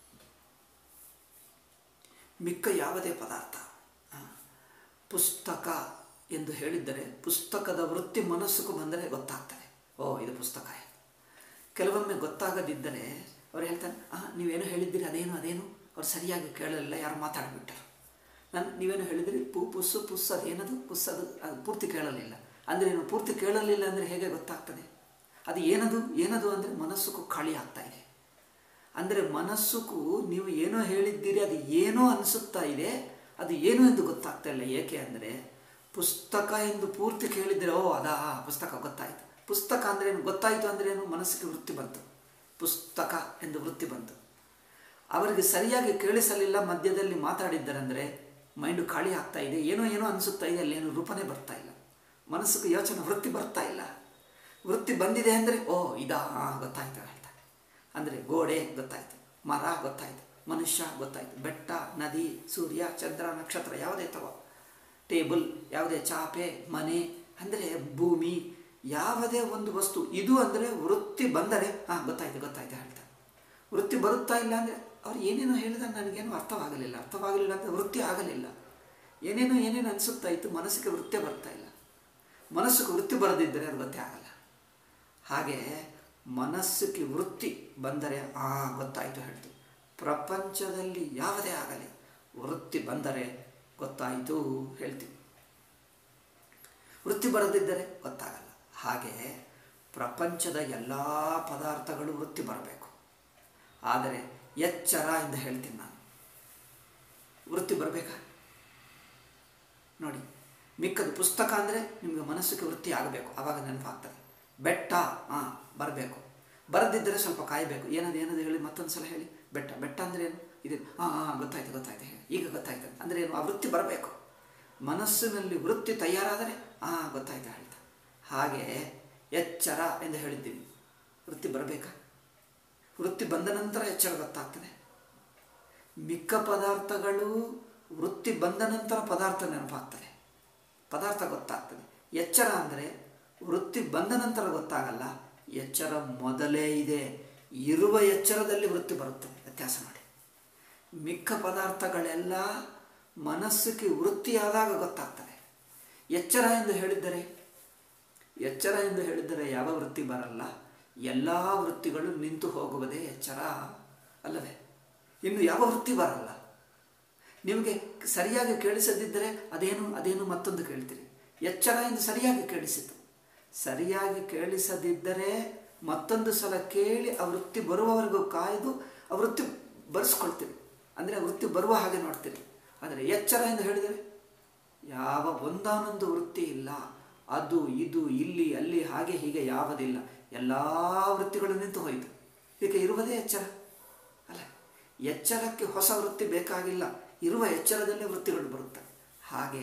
ಮಿಕ್ಕ ಯಾವುದೇ ಪದಾರ್ಥ ಆ, ಪುಸ್ತಕ ಎಂದು ಹೇಳಿದ್ದರೆ ಪುಸ್ತಕದ ವೃತ್ತಿ ಮನಸ್ಸಿಗೂ ಬಂದರೆ ಗೊತ್ತಾಗ್ತದೆ ಓ ಇದು ಪುಸ್ತಕ ಎಂದು. ಕೆಲವೊಮ್ಮೆ ಗೊತ್ತಾಗದಿದ್ದರೆ ಅವ್ರು ಹೇಳ್ತಾನೆ ಆ ನೀವೇನು ಹೇಳಿದ್ದೀರಿ ಅದೇನು ಅದೇನು ಅವ್ರು ಸರಿಯಾಗಿ ಕೇಳಲಿಲ್ಲ ಯಾರು ಮಾತಾಡಿಬಿಟ್ಟರು ನಾನು ನೀವೇನು ಹೇಳಿದಿರಿ ಪು ಪುಸ್ಸು ಪುಸ್ ಅದೇನದು ಪುಸ್ ಅದು ಅದು ಪೂರ್ತಿ ಕೇಳಲಿಲ್ಲ ಅಂದರೆ ಏನು ಪೂರ್ತಿ ಕೇಳಲಿಲ್ಲ ಅಂದರೆ ಹೇಗೆ ಗೊತ್ತಾಗ್ತದೆ ಅದು ಏನದು ಏನದು ಅಂದರೆ ಮನಸ್ಸುಗೂ ಖಾಲಿ ಆಗ್ತಾ ಇದೆ ಅಂದರೆ ಮನಸ್ಸುಗೂ ನೀವು ಏನೋ ಹೇಳಿದ್ದೀರಿ ಅದು ಏನೋ ಅನಿಸುತ್ತಾ ಇದೆ ಅದು ಏನು ಎಂದು ಗೊತ್ತಾಗ್ತಾ ಇಲ್ಲ ಏಕೆ ಅಂದರೆ ಪುಸ್ತಕ ಎಂದು ಪೂರ್ತಿ ಕೇಳಿದರೆ ಓ ಅದಾ ಪುಸ್ತಕ ಗೊತ್ತಾಯಿತು ಪುಸ್ತಕ ಅಂದರೆ ಏನು ಗೊತ್ತಾಯಿತು ಅಂದರೆ ಏನು ಮನಸ್ಸಿಗೆ ವೃತ್ತಿ ಬಂತು ಪುಸ್ತಕ ಎಂದು ವೃತ್ತಿ ಬಂತು ಅವರಿಗೆ ಸರಿಯಾಗಿ ಕೇಳಿಸಲಿಲ್ಲ ಮಧ್ಯದಲ್ಲಿ ಮಾತಾಡಿದ್ದರಂದರೆ ಮೈಂಡು ಖಾಲಿ ಆಗ್ತಾ ಇದೆ ಏನೋ ಏನೋ ಅನಿಸುತ್ತಾ ಇದೆ ಅಲ್ಲೇನು ರೂಪನೇ ಬರ್ತಾ ಇಲ್ಲ ಮನಸ್ಸಿಗೆ ಯೋಚನೆ ವೃತ್ತಿ ಬರ್ತಾ ಇಲ್ಲ ವೃತ್ತಿ ಬಂದಿದೆ ಅಂದರೆ ಓ ಇದಾ ಆ, ಗೊತ್ತಾಯ್ತು ಹೇಳ್ತಾರೆ ಅಂದರೆ ಗೋಡೆ ಗೊತ್ತಾಯ್ತು ಮರ ಗೊತ್ತಾಯ್ತು ಮನುಷ್ಯ ಗೊತ್ತಾಯ್ತು ಬೆಟ್ಟ ನದಿ ಸೂರ್ಯ ಚಂದ್ರ ನಕ್ಷತ್ರ ಯಾವುದೇ ತಗೋ ಟೇಬಲ್ ಯಾವುದೇ ಚಾಪೆ ಮನೆ ಅಂದರೆ ಭೂಮಿ ಯಾವುದೇ ಒಂದು ವಸ್ತು ಇದು ಅಂದರೆ ವೃತ್ತಿ ಬಂದರೆ ಹಾಂ ಗೊತ್ತಾಯ್ತು ಗೊತ್ತಾಯ್ತು ಹೇಳ್ತಾರೆ ವೃತ್ತಿ ಬರುತ್ತಾ ಇಲ್ಲ ಅಂದರೆ ಅವ್ರು ಏನೇನೋ ಹೇಳಿದ ನನಗೇನು ಅರ್ಥವಾಗಲಿಲ್ಲ ಅರ್ಥವಾಗಲಿಲ್ಲ ಅಂತ ವೃತ್ತಿ ಆಗಲಿಲ್ಲ ಏನೇನೋ ಏನೇನು ಅನಿಸುತ್ತಾ ಇತ್ತು ಮನಸ್ಸಿಗೆ ವೃತ್ತಿ ಬರ್ತಾ ಇಲ್ಲ ಮನಸ್ಸಿಗೆ ವೃತ್ತಿ ಬರದಿದ್ದರೆ ಅದು ಗೊತ್ತೇ ಆಗಲ್ಲ ಹಾಗೆ ಮನಸ್ಸಿಗೆ ವೃತ್ತಿ ಬಂದರೆ ಆ ಗೊತ್ತಾಯಿತು ಹೇಳ್ತೀವಿ ಪ್ರಪಂಚದಲ್ಲಿ ಯಾವುದೇ ಆಗಲಿ ವೃತ್ತಿ ಬಂದರೆ ಗೊತ್ತಾಯಿತು ಹೇಳ್ತೀವಿ ವೃತ್ತಿ ಬರದಿದ್ದರೆ ಗೊತ್ತಾಗಲ್ಲ ಹಾಗೆ ಪ್ರಪಂಚದ ಎಲ್ಲ ಪದಾರ್ಥಗಳು ವೃತ್ತಿ ಬರಬೇಕು ಆದರೆ ಎಚ್ಚರ ಎಂದು ಹೇಳ್ತೀನಿ ನಾನು ವೃತ್ತಿ ಬರಬೇಕಾ ನೋಡಿ ಮಿಕ್ಕದು ಪುಸ್ತಕ ಅಂದರೆ ನಿಮಗೆ ಮನಸ್ಸಿಗೆ ವೃತ್ತಿ ಆಗಬೇಕು ಆವಾಗ ನೆನಪಾಗ್ತದೆ ಬೆಟ್ಟ ಹಾಂ ಬರಬೇಕು ಬರದಿದ್ದರೆ ಸ್ವಲ್ಪ ಕಾಯಬೇಕು ಏನದು ಏನದು ಹೇಳಿ ಮತ್ತೊಂದು ಸಲ ಹೇಳಿ ಬೆಟ್ಟ ಬೆಟ್ಟ ಅಂದರೆ ಏನು ಇದು ಹಾಂ ಹಾಂ ಗೊತ್ತಾಯ್ತು ಗೊತ್ತಾಯ್ತು ಹೇಳಿ ಈಗ ಗೊತ್ತಾಯ್ತು ಅಂದರೆ ಏನು ಆ ವೃತ್ತಿ ಬರಬೇಕು ಮನಸ್ಸಿನಲ್ಲಿ ವೃತ್ತಿ ತಯಾರಾದರೆ ಹಾಂ ಗೊತ್ತಾಯ್ತು ಹೇಳ್ತಾ ಹಾಗೆ ಎಚ್ಚರ ಎಂದು ಹೇಳಿದ್ದೀವಿ ವೃತ್ತಿ ಬರಬೇಕಾ ವೃತ್ತಿ ಬಂದ ನಂತರ ಎಚ್ಚರ ಗೊತ್ತಾಗ್ತದೆ ಮಿಕ್ಕ ಪದಾರ್ಥಗಳು ವೃತ್ತಿ ಬಂದ ನಂತರ ಪದಾರ್ಥ ನೆನಪಾಗ್ತದೆ ಪದಾರ್ಥ ಗೊತ್ತಾಗ್ತದೆ ಎಚ್ಚರ ಅಂದರೆ ವೃತ್ತಿ ಬಂದ ನಂತರ ಗೊತ್ತಾಗಲ್ಲ ಎಚ್ಚರ ಮೊದಲೇ ಇದೆ ಇರುವ ಎಚ್ಚರದಲ್ಲಿ ವೃತ್ತಿ ಬರುತ್ತದೆ ವ್ಯತ್ಯಾಸ ಮಾಡಿ ಮಿಕ್ಕ ಪದಾರ್ಥಗಳೆಲ್ಲ ಮನಸ್ಸಿಗೆ ವೃತ್ತಿಯಾದಾಗ ಗೊತ್ತಾಗ್ತದೆ ಎಚ್ಚರ ಎಂದು ಹೇಳಿದ್ದರೆ ಎಚ್ಚರ ಎಂದು ಹೇಳಿದರೆ ಯಾವ ವೃತ್ತಿ ಬರಲ್ಲ ಎಲ್ಲ ವೃತ್ತಿಗಳು ನಿಂತು ಹೋಗುವುದೇ ಎಚ್ಚರ ಅಲ್ಲವೇ ಇನ್ನು ಯಾವ ವೃತ್ತಿ ಬರಲ್ಲ ನಿಮಗೆ ಸರಿಯಾಗಿ ಕೇಳಿಸದಿದ್ದರೆ ಅದೇನು ಅದೇನು ಮತ್ತೊಂದು ಕೇಳ್ತೀರಿ ಎಚ್ಚರ ಎಂದು ಸರಿಯಾಗಿ ಕೇಳಿಸಿತು ಸರಿಯಾಗಿ ಕೇಳಿಸದಿದ್ದರೆ ಮತ್ತೊಂದು ಸಲ ಕೇಳಿ ಆ ವೃತ್ತಿ ಬರುವವರೆಗೂ ಕಾಯ್ದು ಆ ವೃತ್ತಿ ಬರೆಸ್ಕೊಳ್ತೀರಿ ಅಂದರೆ ಆ ವೃತ್ತಿ ಬರುವ ಹಾಗೆ ನೋಡ್ತೀರಿ ಆದರೆ ಎಚ್ಚರ ಎಂದು ಹೇಳಿದರೆ ಯಾವ ಒಂದಾನೊಂದು ವೃತ್ತಿ ಇಲ್ಲ ಅದು ಇದು ಇಲ್ಲಿ ಅಲ್ಲಿ ಹಾಗೆ ಹೀಗೆ ಯಾವುದಿಲ್ಲ ಎಲ್ಲ ವೃತ್ತಿಗಳು ನಿಂತು ಹೋಯಿತು ಇದಕ್ಕೆ ಇರುವುದೇ ಎಚ್ಚರ ಅಲ್ಲ ಎಚ್ಚರಕ್ಕೆ ಹೊಸ ವೃತ್ತಿ ಬೇಕಾಗಿಲ್ಲ ಇರುವ ಎಚ್ಚರದಲ್ಲೇ ವೃತ್ತಿಗಳು ಬರುತ್ತವೆ ಹಾಗೆ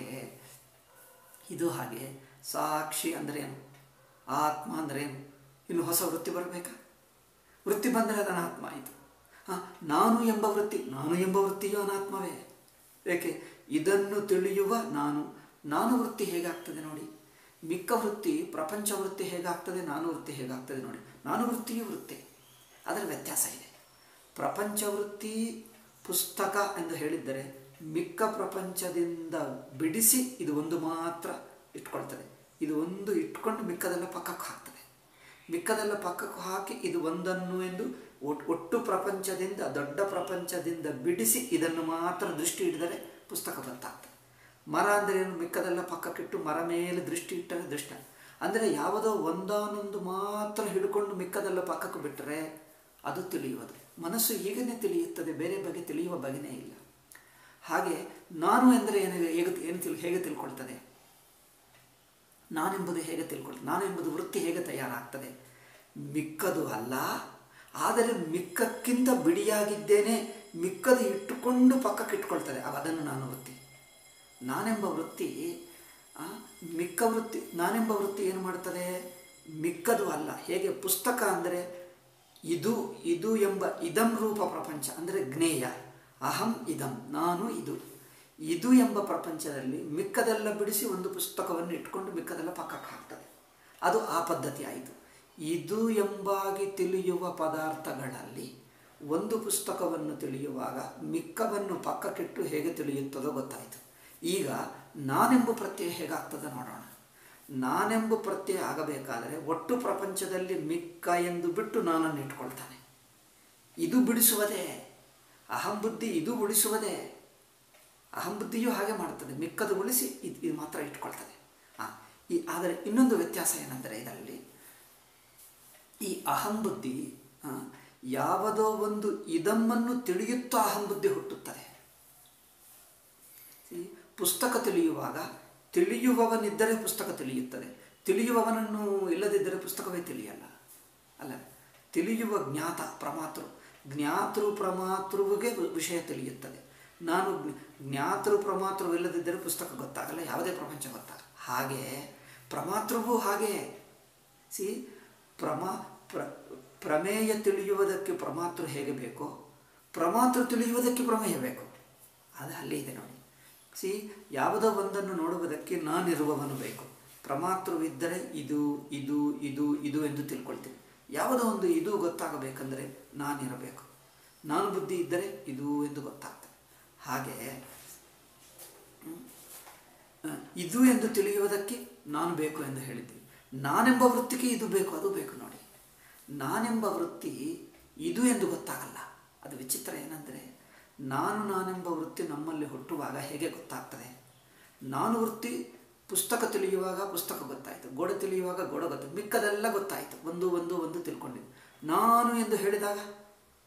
ಇದು ಹಾಗೆ ಸಾಕ್ಷಿ ಅಂದರೆ ಏನು ಆತ್ಮ ಅಂದರೆ ಏನು ಇನ್ನು ಹೊಸ ವೃತ್ತಿ ಬರಬೇಕಾ ವೃತ್ತಿ ಬಂದರೆ ಅದು ಅನಾತ್ಮ ಆಯಿತು ಹಾಂ ನಾನು ಎಂಬ ವೃತ್ತಿ ನಾನು ಎಂಬ ವೃತ್ತಿಯು ಅನಾತ್ಮವೇ ಏಕೆ ಇದನ್ನು ತಿಳಿಯುವ ನಾನು ನಾನು ವೃತ್ತಿ ಹೇಗಾಗ್ತದೆ ನೋಡಿ ಮಿಕ್ಕ ವೃತ್ತಿ ಪ್ರಪಂಚ ವೃತ್ತಿ ಹೇಗಾಗ್ತದೆ ನಾನು ವೃತ್ತಿ ಹೇಗಾಗ್ತದೆ ನೋಡಿ ನಾನು ವೃತ್ತಿಯು ವೃತ್ತಿ ಅದರ ವ್ಯತ್ಯಾಸ ಇದೆ ಪ್ರಪಂಚ ವೃತ್ತಿ ಪುಸ್ತಕ ಎಂದು ಹೇಳಿದ್ದರೆ ಮಿಕ್ಕ ಪ್ರಪಂಚದಿಂದ ಬಿಡಿಸಿ ಇದು ಒಂದು ಮಾತ್ರ ಇಟ್ಕೊಳ್ತದೆ ಇದು ಒಂದು ಇಟ್ಕೊಂಡು ಮಿಕ್ಕದೆಲ್ಲ ಪಕ್ಕಕ್ಕೆ ಹಾಕ್ತದೆ ಮಿಕ್ಕದೆಲ್ಲ ಪಕ್ಕಕ್ಕೆ ಹಾಕಿ ಇದು ಒಂದನ್ನು ಎಂದು ಒಟ್ಟು ಪ್ರಪಂಚದಿಂದ ದೊಡ್ಡ ಪ್ರಪಂಚದಿಂದ ಬಿಡಿಸಿ ಇದನ್ನು ಮಾತ್ರ ದೃಷ್ಟಿ ಹಿಡಿದರೆ ಪುಸ್ತಕ ಗೊತ್ತಾಗ್ತದೆ ಮರ ಅಂದರೆ ಏನು ಮಿಕ್ಕದೆಲ್ಲ ಪಕ್ಕಕ್ಕಿಟ್ಟು ಮರ ಮೇಲೆ ದೃಷ್ಟಿ ಇಟ್ಟರೆ ದೃಷ್ಟ ಅಂದರೆ ಯಾವುದೋ ಒಂದಾನೊಂದು ಮಾತ್ರ ಹಿಡ್ಕೊಂಡು ಮಿಕ್ಕದೆಲ್ಲ ಪಕ್ಕಕ್ಕೆ ಬಿಟ್ಟರೆ ಅದು ತಿಳಿಯುವುದು ಮನಸ್ಸು ಹೀಗೇ ತಿಳಿಯುತ್ತದೆ ಬೇರೆ ಬಗೆ ತಿಳಿಯುವ ಬಗೆನೇ ಇಲ್ಲ ಹಾಗೆ ನಾನು ಎಂದರೆ ಏನು ಹೇಗೆ ಏನು ತಿಳ್ ಹೇಗೆ ತಿಳ್ಕೊಳ್ತದೆ ನಾನೆಂಬುದು ಹೇಗೆ ತಿಳ್ಕೊಳ್ತದೆ ನಾನು ಎಂಬುದು ವೃತ್ತಿ ಹೇಗೆ ತಯಾರಾಗ್ತದೆ ಮಿಕ್ಕದು ಅಲ್ಲ ಆದರೆ ಮಿಕ್ಕಕ್ಕಿಂತ ಬಿಡಿಯಾಗಿದ್ದೇನೆ ಮಿಕ್ಕದು ಇಟ್ಟುಕೊಂಡು ಪಕ್ಕಕ್ಕೆ ಇಟ್ಕೊಳ್ತದೆ ಅದನ್ನು ನಾನು ವೃತ್ತಿ ನಾನೆಂಬ ವೃತ್ತಿ ಮಿಕ್ಕ ವೃತ್ತಿ ನಾನೆಂಬ ವೃತ್ತಿ ಏನು ಮಾಡ್ತದೆ ಮಿಕ್ಕದು ಅಲ್ಲ ಹೇಗೆ ಪುಸ್ತಕ ಅಂದರೆ ಇದು ಇದು ಎಂಬ ಇದಂ ರೂಪ ಪ್ರಪಂಚ ಅಂದರೆ ಜ್ಞೇಯ ಅಹಂ ಇದಂ ನಾನು ಇದು ಇದು ಎಂಬ ಪ್ರಪಂಚದಲ್ಲಿ ಮಿಕ್ಕದೆಲ್ಲ ಬಿಡಿಸಿ ಒಂದು ಪುಸ್ತಕವನ್ನು ಇಟ್ಕೊಂಡು ಮಿಕ್ಕದೆಲ್ಲ ಪಕ್ಕಕ್ಕೆ ಹಾಕ್ತದೆ ಅದು ಆ ಪದ್ಧತಿ ಆಯಿತು ಇದು ಎಂಬಾಗಿ ತಿಳಿಯುವ ಪದಾರ್ಥಗಳಲ್ಲಿ ಒಂದು ಪುಸ್ತಕವನ್ನು ತಿಳಿಯುವಾಗ ಮಿಕ್ಕವನ್ನು ಪಕ್ಕಕ್ಕಿಟ್ಟು ಹೇಗೆ ತಿಳಿಯುತ್ತದೋ ಗೊತ್ತಾಯಿತು ಈಗ ನಾನೆಂಬ ಪ್ರತ್ಯಯ ಹೇಗಾಗ್ತದೆ ನೋಡೋಣ ನಾನೆಂಬ ಪ್ರತ್ಯಯ ಆಗಬೇಕಾದರೆ ಒಟ್ಟು ಪ್ರಪಂಚದಲ್ಲಿ ಮಿಕ್ಕ ಎಂದು ಬಿಟ್ಟು ನಾನನ್ನು ಇಟ್ಕೊಳ್ತಾನೆ ಇದು ಬಿಡಿಸುವುದೇ ಅಹಂ ಬುದ್ಧಿ ಇದು ಉಳಿಸುವುದೇ ಅಹಂ ಬುದ್ಧಿಯೂ ಹಾಗೆ ಮಾಡುತ್ತದೆ ಮಿಕ್ಕದು ಉಳಿಸಿ ಇದು ಇದು ಮಾತ್ರ ಇಟ್ಕೊಳ್ತದೆ ಹಾಂ ಈ ಆದರೆ ಇನ್ನೊಂದು ವ್ಯತ್ಯಾಸ ಏನೆಂದರೆ ಇದರಲ್ಲಿ ಈ ಅಹಂ ಬುದ್ಧಿ ಯಾವುದೋ ಒಂದು ಇದಮ್ಮನ್ನು ತಿಳಿಯುತ್ತಾ ಅಹಂ ಬುದ್ಧಿ ಹುಟ್ಟುತ್ತದೆ ಪುಸ್ತಕ ತಿಳಿಯುವಾಗ ತಿಳಿಯುವವನಿದ್ದರೆ ಪುಸ್ತಕ ತಿಳಿಯುತ್ತದೆ ತಿಳಿಯುವವನನ್ನು ಇಲ್ಲದಿದ್ದರೆ ಪುಸ್ತಕವೇ ತಿಳಿಯಲ್ಲ ಅಲ್ಲ ತಿಳಿಯುವ ಜ್ಞಾತ ಪ್ರಮಾತೃ ಜ್ಞಾತೃ ಪ್ರಮಾತೃವಿಗೆ ವಿಷಯ ತಿಳಿಯುತ್ತದೆ ನಾನು ಜ್ಞಾತೃ ಪ್ರಮಾತೃ ಇಲ್ಲದಿದ್ದರೆ ಪುಸ್ತಕ ಗೊತ್ತಾಗಲ್ಲ ಯಾವುದೇ ಪ್ರಪಂಚ ಗೊತ್ತಾಗಲ್ಲ ಹಾಗೆ ಪ್ರಮಾತೃವು ಹಾಗೆ ಸಿ ಪ್ರಮಾ ಪ್ರ ಪ್ರಮೇಯ ತಿಳಿಯುವುದಕ್ಕೆ ಪ್ರಮಾತೃ ಹೇಗೆ ಬೇಕೋ ಪ್ರಮಾತೃ ತಿಳಿಯುವುದಕ್ಕೆ ಪ್ರಮೇಯ ಬೇಕು ಅದು ಅಲ್ಲೇ ಇದೆ ನೋಡಿ ಸಿ ಯಾವುದೋ ಒಂದನ್ನು ನೋಡುವುದಕ್ಕೆ ನಾನಿರುವವನು ಬೇಕು ಪ್ರಮಾತೃವಿದ್ದರೆ ಇದು ಇದು ಇದು ಇದು ಎಂದು ತಿಳ್ಕೊಳ್ತೀನಿ ಯಾವುದೋ ಒಂದು ಇದು ಗೊತ್ತಾಗಬೇಕಂದರೆ ನಾನಿರಬೇಕು ನಾನು ಬುದ್ಧಿ ಇದ್ದರೆ ಇದು ಎಂದು ಗೊತ್ತಾಗ್ತದೆ ಹಾಗೆ ಇದು ಎಂದು ತಿಳಿಯುವುದಕ್ಕೆ ನಾನು ಬೇಕು ಎಂದು ಹೇಳಿದ್ದೀನಿ ನಾನೆಂಬ ವೃತ್ತಿಗೆ ಇದು ಬೇಕು ಅದು ಬೇಕು ನೋಡಿ ನಾನೆಂಬ ವೃತ್ತಿ ಇದು ಎಂದು ಗೊತ್ತಾಗಲ್ಲ ಅದು ವಿಚಿತ್ರ ಏನಂದರೆ ನಾನು ನಾನೆಂಬ ವೃತ್ತಿ ನಮ್ಮಲ್ಲಿ ಹುಟ್ಟುವಾಗ ಹೇಗೆ ಗೊತ್ತಾಗ್ತದೆ ನಾನು ವೃತ್ತಿ ಪುಸ್ತಕ ತಿಳಿಯುವಾಗ ಪುಸ್ತಕ ಗೊತ್ತಾಯಿತು ಗೋಡೆ ತಿಳಿಯುವಾಗ ಗೋಡೆ ಗೊತ್ತಾಯ್ತು ಮಿಕ್ಕದೆಲ್ಲ ಗೊತ್ತಾಯಿತು ಒಂದು ಒಂದು ಒಂದು ತಿಳ್ಕೊಂಡಿದ್ದು ನಾನು ಎಂದು ಹೇಳಿದಾಗ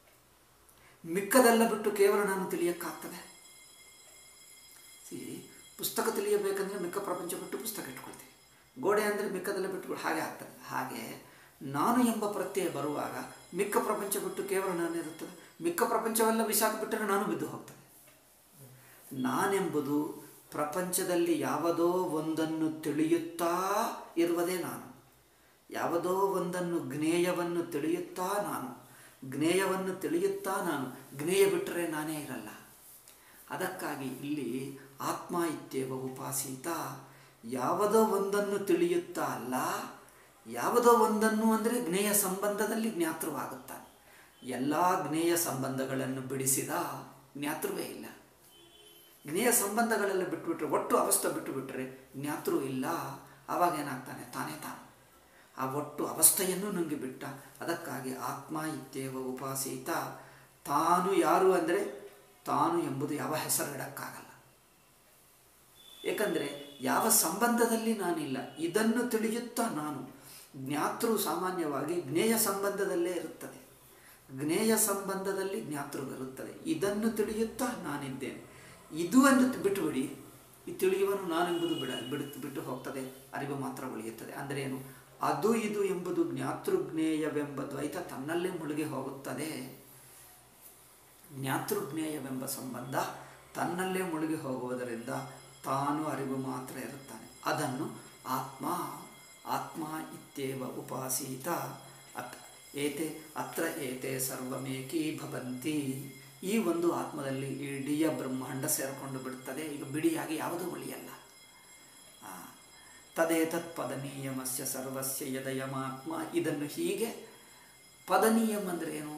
ಮಿಕ್ಕದೆಲ್ಲ ಬಿಟ್ಟು ಕೇವಲ ನಾನು ತಿಳಿಯಕ್ಕಾಗ್ತದೆ ಸಿ ಪುಸ್ತಕ ತಿಳಿಯಬೇಕಂದ್ರೆ ಮಿಕ್ಕ ಪ್ರಪಂಚ ಬಿಟ್ಟು ಪುಸ್ತಕ ಇಟ್ಕೊಳ್ತೀವಿ ಗೋಡೆ ಅಂದರೆ ಮಿಕ್ಕದೆಲ್ಲ ಬಿಟ್ಟು ಹಾಗೆ ಆಗ್ತದೆ ಹಾಗೆ ನಾನು ಎಂಬ ಪ್ರತ್ಯಯ ಬರುವಾಗ ಮಿಕ್ಕ ಪ್ರಪಂಚ ಬಿಟ್ಟು ಕೇವಲ ನಾನು ಇರುತ್ತದೆ ಮಿಕ್ಕ ಪ್ರಪಂಚವೆಲ್ಲ ಬಿಸಾಕಿಬಿಟ್ಟರೆ ನಾನು ಬಿದ್ದು ಹೋಗ್ತದೆ ನಾನೆಂಬುದು ಪ್ರಪಂಚದಲ್ಲಿ ಯಾವುದೋ ಒಂದನ್ನು ತಿಳಿಯುತ್ತಾ ಇರುವುದೇ ನಾನು ಯಾವುದೋ ಒಂದನ್ನು ಜ್ಞೇಯವನ್ನು ತಿಳಿಯುತ್ತಾ ನಾನು ಜ್ಞೇಯವನ್ನು ತಿಳಿಯುತ್ತಾ ನಾನು ಜ್ಞೇಯ ಬಿಟ್ಟರೆ ನಾನೇ ಇರಲ್ಲ ಅದಕ್ಕಾಗಿ ಇಲ್ಲಿ ಆತ್ಮ ಇತ್ಯೇವ ಉಪಾಸೀತ ಯಾವುದೋ ಒಂದನ್ನು ತಿಳಿಯುತ್ತಾ ಅಲ್ಲ ಯಾವುದೋ ಒಂದನ್ನು ಅಂದರೆ ಜ್ಞೇಯ ಸಂಬಂಧದಲ್ಲಿ ಜ್ಞಾತೃವಾಗುತ್ತಾನೆ ಎಲ್ಲ ಜ್ಞೇಯ ಸಂಬಂಧಗಳನ್ನು ಬಿಡಿಸಿದ ಜ್ಞಾತೃವೇ ಇಲ್ಲ ಜ್ಞೇಯ ಸಂಬಂಧಗಳೆಲ್ಲ ಬಿಟ್ಟುಬಿಟ್ರೆ ಒಟ್ಟು ಅವಸ್ಥೆ ಬಿಟ್ಟುಬಿಟ್ರೆ ಜ್ಞಾತೃ ಇಲ್ಲ ಆವಾಗ ಏನಾಗ್ತಾನೆ ತಾನೇ ತಾನು ಆ ಒಟ್ಟು ಅವಸ್ಥೆಯನ್ನು ನುಂಗಿ ಬಿಟ್ಟ ಅದಕ್ಕಾಗಿ ಆತ್ಮ ಇತ್ಯೇವ ಉಪಾಸೀತ ತಾನು ಯಾರು ಅಂದರೆ ತಾನು ಎಂಬುದು ಯಾವ ಹೆಸರು ಇಡಕ್ಕಾಗಲ್ಲ ಏಕೆಂದರೆ ಯಾವ ಸಂಬಂಧದಲ್ಲಿ ನಾನಿಲ್ಲ ಇದನ್ನು ತಿಳಿಯುತ್ತಾ ನಾನು ಜ್ಞಾತೃ ಸಾಮಾನ್ಯವಾಗಿ ಜ್ಞೇಯ ಸಂಬಂಧದಲ್ಲೇ ಇರುತ್ತದೆ ಜ್ಞೇಯ ಸಂಬಂಧದಲ್ಲಿ ಜ್ಞಾತೃ ಇರುತ್ತದೆ ಇದನ್ನು ತಿಳಿಯುತ್ತಾ ನಾನಿದ್ದೇನೆ ಇದು ಎಂದು ಬಿಟ್ಟುಬಿಡಿ ಈ ತಿಳಿಯುವನು ನಾನೆಂಬುದು ಬಿಡ ಬಿಡು ಬಿಟ್ಟು ಹೋಗ್ತದೆ ಅರಿವು ಮಾತ್ರ ಉಳಿಯುತ್ತದೆ ಅಂದರೆ ಏನು ಅದು ಇದು ಎಂಬುದು ಜ್ಞಾತೃಜ್ಞೇಯವೆಂಬ ದ್ವೈತ ತನ್ನಲ್ಲೇ ಮುಳುಗಿ ಹೋಗುತ್ತದೆ ಜ್ಞಾತೃಜ್ಞೇಯವೆಂಬ ಸಂಬಂಧ ತನ್ನಲ್ಲೇ ಮುಳುಗಿ ಹೋಗುವುದರಿಂದ ತಾನು ಅರಿವು ಮಾತ್ರ ಇರುತ್ತಾನೆ ಅದನ್ನು ಆತ್ಮ ಆತ್ಮ ಇತ್ಯೇವ ಉಪಾಸೀತ ಅತ್ ಏತೆ ಅತ್ರ ಏತೆ ಸರ್ವಮೇಕೀ ಭವಂತಿ ಈ ಒಂದು ಆತ್ಮದಲ್ಲಿ ಇಡೀ ಬ್ರಹ್ಮಾಂಡ ಸೇರಿಕೊಂಡು ಬಿಡುತ್ತದೆ ಈಗ ಬಿಡಿಯಾಗಿ ಯಾವುದೂ ಉಳಿಯಲ್ಲ ಆ, ತದೇತತ್ ಪದನೀಯಮಸ್ಯ ಸರ್ವಸ್ಯ ಯದಯಮಾತ್ಮ ಇದನ್ನು ಹೀಗೆ ಪದನೀಯಂ ಅಂದರೆ ಏನು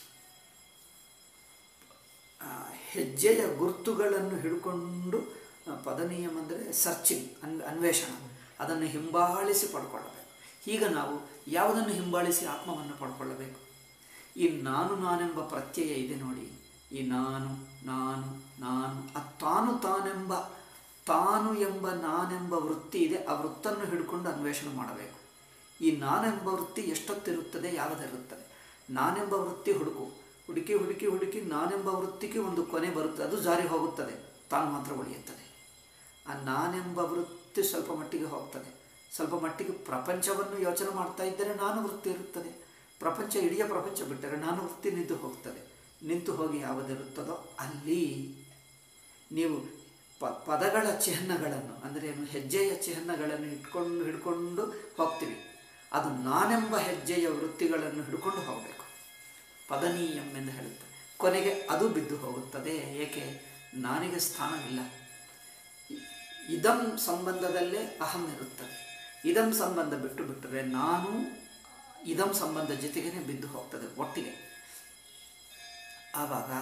ಆ, ಹೆಜ್ಜೆಯ ಗುರುತುಗಳನ್ನು ಹಿಡ್ಕೊಂಡು ಆ, ಪದನೀಯಂ ಅಂದರೆ ಸರ್ಚಿಂಗ್ ಅನ್ ಅನ್ವೇಷಣ ಅದನ್ನು ಹಿಂಬಾಲಿಸಿ ಪಡ್ಕೊಳ್ಳಬೇಕು ಈಗ ನಾವು ಯಾವುದನ್ನು ಹಿಂಬಾಲಿಸಿ ಆತ್ಮವನ್ನು ಪಡ್ಕೊಳ್ಳಬೇಕು ಈ ನಾನು ನಾನೆಂಬ ಪ್ರತ್ಯಯ ಇದೆ ನೋಡಿ ಈ ನಾನು ನಾನು ನಾನು ಆ ತಾನು ತಾನೆಂಬ ತಾನು ಎಂಬ ನಾನೆಂಬ ವೃತ್ತಿ ಇದೆ ಆ ವೃತ್ತನ್ನು ಹಿಡ್ಕೊಂಡು ಅನ್ವೇಷಣೆ ಮಾಡಬೇಕು ಈ ನಾನೆಂಬ ವೃತ್ತಿ ಎಷ್ಟೊತ್ತಿರುತ್ತದೆ ಯಾವುದಿರುತ್ತದೆ ನಾನೆಂಬ ವೃತ್ತಿ ಹುಡುಕು ಹುಡುಕಿ ಹುಡುಕಿ ಹುಡುಕಿ ನಾನೆಂಬ ವೃತ್ತಿಗೆ ಒಂದು ಕೊನೆ ಬರುತ್ತದೆ ಅದು ಜಾರಿ ಹೋಗುತ್ತದೆ ತಾನು ಮಾತ್ರ ಉಳಿಯುತ್ತದೆ ಆ ನಾನೆಂಬ ವೃತ್ತಿ ಸ್ವಲ್ಪ ಮಟ್ಟಿಗೆ ಹೋಗ್ತದೆ ಸ್ವಲ್ಪ ಮಟ್ಟಿಗೆ ಪ್ರಪಂಚವನ್ನು ಯೋಚನೆ ಮಾಡ್ತಾ ಇದ್ದರೆ ನಾನು ವೃತ್ತಿ ಇರುತ್ತದೆ ಪ್ರಪಂಚ ಇಡೀ ಪ್ರಪಂಚ ಬಿಟ್ಟರೆ ನಾನು ವೃತ್ತಿ ನಿಂತು ಹೋಗ್ತದೆ ನಿಂತು ಹೋಗಿ ಯಾವುದಿರುತ್ತದೋ ಅಲ್ಲಿ ನೀವು ಪ ಪದಗಳ ಚಿಹ್ನಗಳನ್ನು ಅಂದರೆ ಏನು ಹೆಜ್ಜೆಯ ಚಿಹ್ನಗಳನ್ನು ಇಟ್ಕೊಂಡು ಹಿಡ್ಕೊಂಡು ಹೋಗ್ತೀವಿ ಅದು ನಾನೆಂಬ ಹೆಜ್ಜೆಯ ವೃತ್ತಿಗಳನ್ನು ಹಿಡ್ಕೊಂಡು ಹೋಗಬೇಕು ಪದನೀಯಂ ಎಂದು ಹೇಳುತ್ತೆ ಕೊನೆಗೆ ಅದು ಬಿದ್ದು ಹೋಗುತ್ತದೆ ಏಕೆ ನಾನಿಗೆ ಸ್ಥಾನವಿಲ್ಲ ಇದಂ ಸಂಬಂಧದಲ್ಲೇ ಅಹಂ ಇರುತ್ತದೆ ಇದಂ ಸಂಬಂಧ ಬಿಟ್ಟು ಬಿಟ್ಟರೆ ನಾನು ಇದಂ ಸಂಬಂಧ ಜೊತೆಗೇ ಬಿದ್ದು ಹೋಗ್ತದೆ ಒಟ್ಟಿಗೆ ಆವಾಗ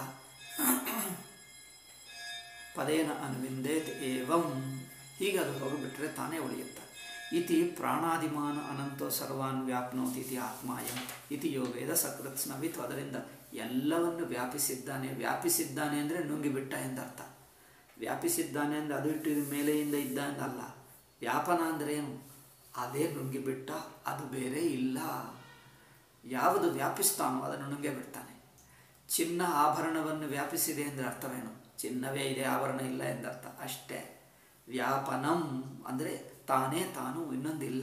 ಪದೇನ ಅನ್ವಿಂದೇತ್ ಏವಂ ಹೀಗೆ ಅದು ಹೋಗಿಬಿಟ್ರೆ ತಾನೇ ಉಳಿಯುತ್ತೆ ಇತಿ ಪ್ರಾಣಾದಿಮಾನ ಅನಂತೋ ಸರ್ವಾನ್ ವ್ಯಾಪ್ನೋತಿ ಇತಿ ಆತ್ಮಾಯಂ ಇತಿ ಯೋ ವೇದ ಸಕೃತ್ ಸ್ನವಿತು ಅದರಿಂದ ಎಲ್ಲವನ್ನು ವ್ಯಾಪಿಸಿದ್ದಾನೆ ವ್ಯಾಪಿಸಿದ್ದಾನೆ ಅಂದರೆ ನುಂಗಿಬಿಟ್ಟ ಎಂದರ್ಥ ವ್ಯಾಪಿಸಿದ್ದಾನೆ ಅಂದರೆ ಅದು ಇಟ್ಟು ಇದು ಮೇಲೆಯಿಂದ ಇದ್ದ ಎಂದಲ್ಲ ವ್ಯಾಪನ ಅಂದರೆ ಏನು ಅದೇ ನುಂಗಿಬಿಟ್ಟ ಅದು ಬೇರೆ ಇಲ್ಲ ಯಾವುದು ವ್ಯಾಪಿಸ್ತಾನೋ ಅದನ್ನು ನುಂಗೇ ಬಿಡ್ತಾನೆ ಚಿನ್ನ ಆಭರಣವನ್ನು ವ್ಯಾಪಿಸಿದೆ ಅಂದರೆ ಅರ್ಥವೇನು ಚಿನ್ನವೇ ಇದೆ ಆಭರಣ ಇಲ್ಲ ಎಂದರ್ಥ ಅಷ್ಟೇ ವ್ಯಾಪನಂ ಅಂದರೆ ತಾನೇ ತಾನು ಇನ್ನೊಂದಿಲ್ಲ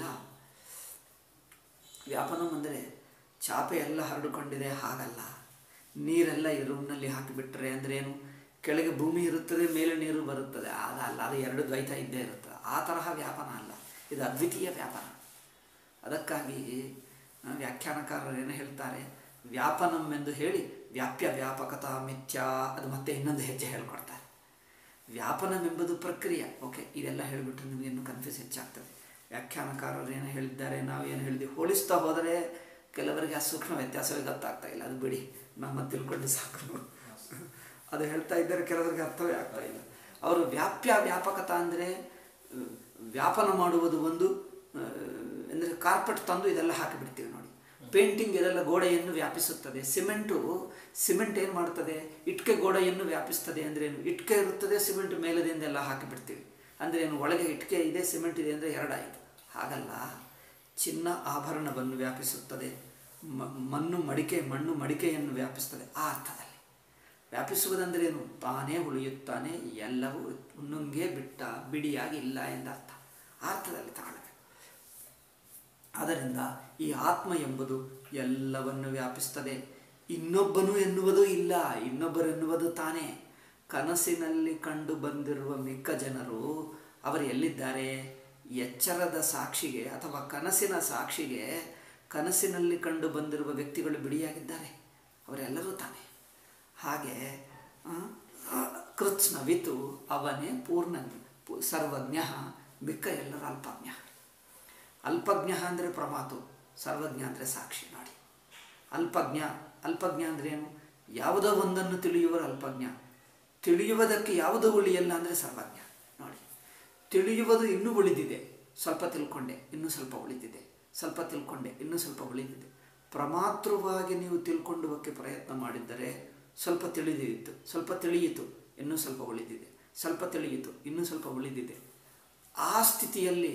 ವ್ಯಾಪನಂ ಅಂದರೆ ಚಾಪೆ ಎಲ್ಲ ಹರಡಿಕೊಂಡಿದೆ ಹಾಗಲ್ಲ ನೀರೆಲ್ಲ ಈ ರೂಮ್ನಲ್ಲಿ ಹಾಕಿಬಿಟ್ರೆ ಅಂದರೆ ಏನು ಕೆಳಗೆ ಭೂಮಿ ಇರುತ್ತದೆ ಮೇಲೆ ನೀರು ಬರುತ್ತದೆ ಅದಲ್ಲ ಅದು ಎರಡು ದ್ವೈತ ಇದ್ದೇ ಇರುತ್ತದೆ ಆ ತರಹ ವ್ಯಾಪನ ಅಲ್ಲ ಇದು ಅದ್ವಿತೀಯ ವ್ಯಾಪನ ಅದಕ್ಕಾಗಿ ಆ, ವ್ಯಾಖ್ಯಾನಕಾರರು ಏನು ಹೇಳ್ತಾರೆ ವ್ಯಾಪನಂ ಎಂದು ಹೇಳಿ ವ್ಯಾಪ್ಯ ವ್ಯಾಪಕತಾ ಮಿಥ್ಯಾ ಅದು ಮತ್ತೆ ಇನ್ನೊಂದು ಹೆಜ್ಜೆ ಹೇಳ್ಕೊಡ್ತಾರೆ ವ್ಯಾಪನವೆಂಬುದು ಪ್ರಕ್ರಿಯೆ ಓಕೆ ಇದೆಲ್ಲ ಹೇಳಿಬಿಟ್ರೆ ನಿಮಗೆ ಇನ್ನೂ ಕನ್ಫ್ಯೂಸ್ ಹೆಚ್ಚಾಗ್ತದೆ ವ್ಯಾಖ್ಯಾನಕಾರರು ಏನು ಹೇಳಿದ್ದಾರೆ ನಾವು ಏನು ಹೇಳಿದ್ವಿ ಹೋಲಿಸ್ತಾ ಹೋದರೆ ಕೆಲವರಿಗೆ ಆ ಸೂಕ್ಷ್ಮ ವ್ಯತ್ಯಾಸವೇ ಗೊತ್ತಾಗ್ತಾ ಇಲ್ಲ ಅದು ಬಿಡಿ ನಮ್ಮ ತಿಳ್ಕೊಂಡು ಸಾಕು ಅದು ಹೇಳ್ತಾ ಇದ್ದರೆ ಕೆಲವರಿಗೆ ಅರ್ಥವೇ ಆಗ್ತಾ ಇಲ್ಲ ಅವರು ವ್ಯಾಪ್ಯ ವ್ಯಾಪಕತ ಅಂದರೆ ವ್ಯಾಪನ ಮಾಡುವುದು ಒಂದು ಅಂದರೆ ಕಾರ್ಪೆಟ್ ತಂದು ಇದೆಲ್ಲ ಹಾಕಿಬಿಡ್ತೀವಿ ನೋಡಿ ಪೇಂಟಿಂಗ್ ಇದೆಲ್ಲ ಗೋಡೆಯನ್ನು ವ್ಯಾಪಿಸುತ್ತದೆ ಸಿಮೆಂಟು ಸಿಮೆಂಟ್ ಏನು ಮಾಡ್ತದೆ ಇಟ್ಕೆ ಗೋಡೆಯನ್ನು ವ್ಯಾಪಿಸ್ತದೆ ಅಂದರೆ ಏನು ಇಟ್ಕೆ ಇರುತ್ತದೆ ಸಿಮೆಂಟ್ ಮೇಲದಿಂದ ಎಲ್ಲ ಹಾಕಿಬಿಡ್ತೀವಿ ಅಂದರೆ ಏನು ಒಳಗೆ ಇಟ್ಕೆ ಇದೆ ಸಿಮೆಂಟ್ ಇದೆ ಅಂದರೆ ಎರಡಾಯಿತು ಹಾಗಲ್ಲ ಚಿನ್ನ ಆಭರಣವನ್ನು ವ್ಯಾಪಿಸುತ್ತದೆ ಮ- ಮಣ್ಣು ಮಡಿಕೆ ಮಣ್ಣು ಮಡಿಕೆಯನ್ನು ವ್ಯಾಪಿಸ್ತದೆ ಆ ಅರ್ಥದಲ್ಲಿ ವ್ಯಾಪಿಸುವುದಂದ್ರೆ ಏನು ತಾನೇ ಉಳಿಯುತ್ತಾನೆ ಎಲ್ಲವೂ ನುಂಗೆ ಬಿಟ್ಟ ಬಿಡಿಯಾಗಿ ಇಲ್ಲ ಎಂದರ್ಥ ಆ ಅರ್ಥದಲ್ಲಿ ತಗೊಳ್ಬೇಕು ಆದ್ದರಿಂದ ಈ ಆತ್ಮ ಎಂಬುದು ಎಲ್ಲವನ್ನು ವ್ಯಾಪಿಸ್ತದೆ ಇನ್ನೊಬ್ಬನು ಎನ್ನುವುದು ಇಲ್ಲ ಇನ್ನೊಬ್ಬರೆನ್ನುವುದು ತಾನೇ ಕನಸಿನಲ್ಲಿ ಕಂಡು ಬಂದಿರುವ ಮಿಕ್ಕ ಜನರು ಅವರು ಎಲ್ಲಿದ್ದಾರೆ ಎಚ್ಚರದ ಸಾಕ್ಷಿಗೆ ಅಥವಾ ಕನಸಿನ ಸಾಕ್ಷಿಗೆ ಕನಸಿನಲ್ಲಿ ಕಂಡು ಬಂದಿರುವ ವ್ಯಕ್ತಿಗಳು ಬಿಡಿಯಾಗಿದ್ದಾರೆ ಅವರೆಲ್ಲರೂ ತಾನೇ ಹಾಗೆ ಆ, ಆ, ಕೃತ್ಸ್ನವಿತು ಅವನೇ ಪೂರ್ಣ ಪು- ಸರ್ವಜ್ಞ ಮಿಕ್ಕ ಎಲ್ಲರ ಅಲ್ಪಜ್ಞ ಅಲ್ಪಜ್ಞ ಅಂದರೆ ಪ್ರಮಾತು ಸರ್ವಜ್ಞ ಅಂದರೆ ಸಾಕ್ಷಿ ನೋಡಿ ಅಲ್ಪಜ್ಞ ಅಲ್ಪಜ್ಞ ಅಂದರೆ ಏನು ಯಾವುದೋ ಒಂದನ್ನು ತಿಳಿಯುವರು ಅಲ್ಪಜ್ಞ ತಿಳಿಯುವುದಕ್ಕೆ ಯಾವುದೋ ಉಳಿಯಲ್ಲ ಅಂದರೆ ಸರ್ವಜ್ಞ ನೋಡಿ ತಿಳಿಯುವುದು ಇನ್ನೂ ಉಳಿದಿದೆ ಸ್ವಲ್ಪ ತಿಳ್ಕೊಂಡೆ ಇನ್ನೂ ಸ್ವಲ್ಪ ಉಳಿದಿದೆ ಸ್ವಲ್ಪ ತಿಳ್ಕೊಂಡೆ ಇನ್ನೂ ಸ್ವಲ್ಪ ಉಳಿದಿದೆ ಪ್ರಮಾತೃವಾಗಿ ನೀವು ತಿಳ್ಕೊಂಡುವಕ್ಕೆ ಪ್ರಯತ್ನ ಮಾಡಿದ್ದರೆ ಸ್ವಲ್ಪ ತಿಳಿದಿತ್ತು ಸ್ವಲ್ಪ ತಿಳಿಯಿತು ಇನ್ನೂ ಸ್ವಲ್ಪ ಉಳಿದಿದೆ ಸ್ವಲ್ಪ ತಿಳಿಯಿತು ಇನ್ನೂ ಸ್ವಲ್ಪ ಉಳಿದಿದೆ ಆ ಸ್ಥಿತಿಯಲ್ಲಿ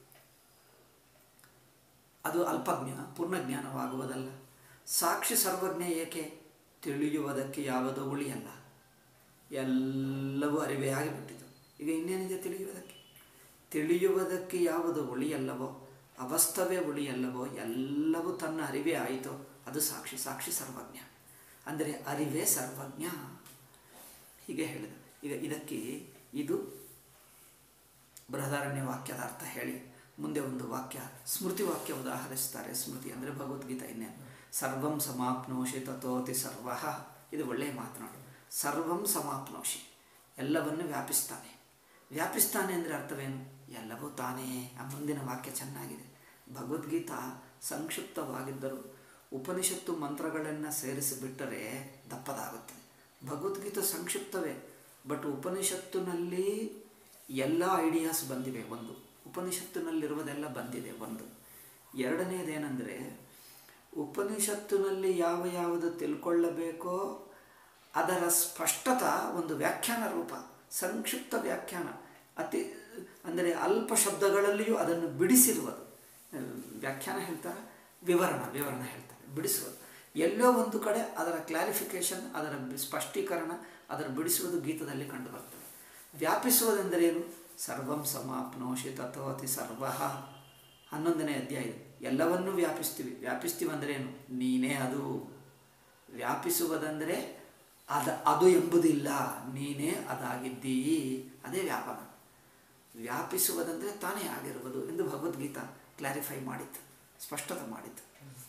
ಅದು ಅಲ್ಪಜ್ಞ ಪೂರ್ಣಜ್ಞಾನವಾಗುವುದಲ್ಲ ಸಾಕ್ಷಿ ಸರ್ವಜ್ಞ ಏಕೆ ತಿಳಿಯುವುದಕ್ಕೆ ಯಾವುದೋ ಉಳಿಯಲ್ಲ ಎಲ್ಲವೂ ಅರಿವೇ ಆಗಿಬಿಟ್ಟಿತು ಈಗ ಇನ್ನೇನಿದೆ ತಿಳಿಯುವುದಕ್ಕೆ ತಿಳಿಯುವುದಕ್ಕೆ ಯಾವುದು ಉಳಿಯಲ್ಲವೋ ಅವಸ್ಥವೇ ಉಳಿಯಲ್ಲವೋ ಎಲ್ಲವೂ ತನ್ನ ಅರಿವೇ ಆಯಿತೋ ಅದು ಸಾಕ್ಷಿ ಸಾಕ್ಷಿ ಸರ್ವಜ್ಞ ಅಂದರೆ ಅರಿವೇ ಸರ್ವಜ್ಞ ಹೀಗೆ ಹೇಳಿದ ಈಗ ಇದಕ್ಕೆ ಇದು ಬೃಹದಾರಣ್ಯ ವಾಕ್ಯದ ಅರ್ಥ ಹೇಳಿ ಮುಂದೆ ಒಂದು ವಾಕ್ಯ ಸ್ಮೃತಿ ವಾಕ್ಯ ಉದಾಹರಿಸ್ತಾರೆ ಸ್ಮೃತಿ ಅಂದರೆ ಭಗವದ್ಗೀತಾ ಇನ್ನೇನು ಸರ್ವಂ ಸಮಾಪ್ನೋಷಿ ತಥೋತಿ ಸರ್ವ ಇದು ಒಳ್ಳೆಯ ಮಾತನಾಡು ಸರ್ವಂ ಸಮಾಪ್ನೋಷಿ ಎಲ್ಲವನ್ನು ವ್ಯಾಪಿಸ್ತಾನೆ ವ್ಯಾಪಿಸ್ತಾನೆ ಅಂದರೆ ಅರ್ಥವೇನು ಎಲ್ಲವೂ ತಾನೇ ಆ ಮುಂದಿನ ವಾಕ್ಯ ಚೆನ್ನಾಗಿದೆ ಭಗವದ್ಗೀತಾ ಸಂಕ್ಷಿಪ್ತವಾಗಿದ್ದರೂ ಉಪನಿಷತ್ತು ಮಂತ್ರಗಳನ್ನು ಸೇರಿಸಿಬಿಟ್ಟರೆ ದಪ್ಪದಾಗುತ್ತದೆ ಭಗವದ್ಗೀತಾ ಸಂಕ್ಷಿಪ್ತವೇ ಬಟ್ ಉಪನಿಷತ್ತಿನಲ್ಲಿ ಎಲ್ಲ ಐಡಿಯಾಸ್ ಬಂದಿವೆ ಒಂದು ಉಪನಿಷತ್ತಿನಲ್ಲಿರುವುದೆಲ್ಲ ಬಂದಿದೆ ಒಂದು ಎರಡನೇದೇನೆಂದರೆ ಉಪನಿಷತ್ತಿನಲ್ಲಿ ಯಾವ ಯಾವುದು ತಿಳ್ಕೊಳ್ಳಬೇಕೋ ಅದರ ಸ್ಪಷ್ಟತ ಒಂದು ವ್ಯಾಖ್ಯಾನ ರೂಪ ಸಂಕ್ಷಿಪ್ತ ವ್ಯಾಖ್ಯಾನ ಅತಿ ಅಂದರೆ ಅಲ್ಪ ಶಬ್ದಗಳಲ್ಲಿಯೂ ಅದನ್ನು ಬಿಡಿಸಿರುವುದು ವ್ಯಾಖ್ಯಾನ ಹೇಳ್ತಾರೆ ವಿವರಣ ವಿವರಣ ಹೇಳ್ತಾರೆ ಬಿಡಿಸುವುದು ಎಲ್ಲೋ ಒಂದು ಕಡೆ ಅದರ ಕ್ಲಾರಿಫಿಕೇಶನ್ ಅದರ ಸ್ಪಷ್ಟೀಕರಣ ಅದರ ಬಿಡಿಸುವುದು ಗೀತದಲ್ಲಿ ಕಂಡುಬರ್ತದೆ ವ್ಯಾಪಿಸುವುದೆಂದರೇನು ಸರ್ವಂ ಸಮಾಪ್ನೋಷಿ ತಥೋತಿ ಸರ್ವ ಹನ್ನೊಂದನೇ ಅಧ್ಯಾಯ ಇದು ಎಲ್ಲವನ್ನೂ ವ್ಯಾಪಿಸ್ತೀವಿ ವ್ಯಾಪಿಸ್ತೀವಿ ಅಂದರೆ ಏನು ನೀನೇ ಅದು ವ್ಯಾಪಿಸುವುದಂದರೆ ಅದ ಅದು ಎಂಬುದಿಲ್ಲ ನೀನೇ ಅದಾಗಿದ್ದೀ ಅದೇ ವ್ಯಾಪನ ವ್ಯಾಪಿಸುವುದಂದರೆ ತಾನೇ ಆಗಿರುವುದು ಎಂದು ಭಗವದ್ಗೀತಾ ಕ್ಲಾರಿಫೈ ಮಾಡಿತ್ತು ಸ್ಪಷ್ಟತೆ ಮಾಡಿತ್ತು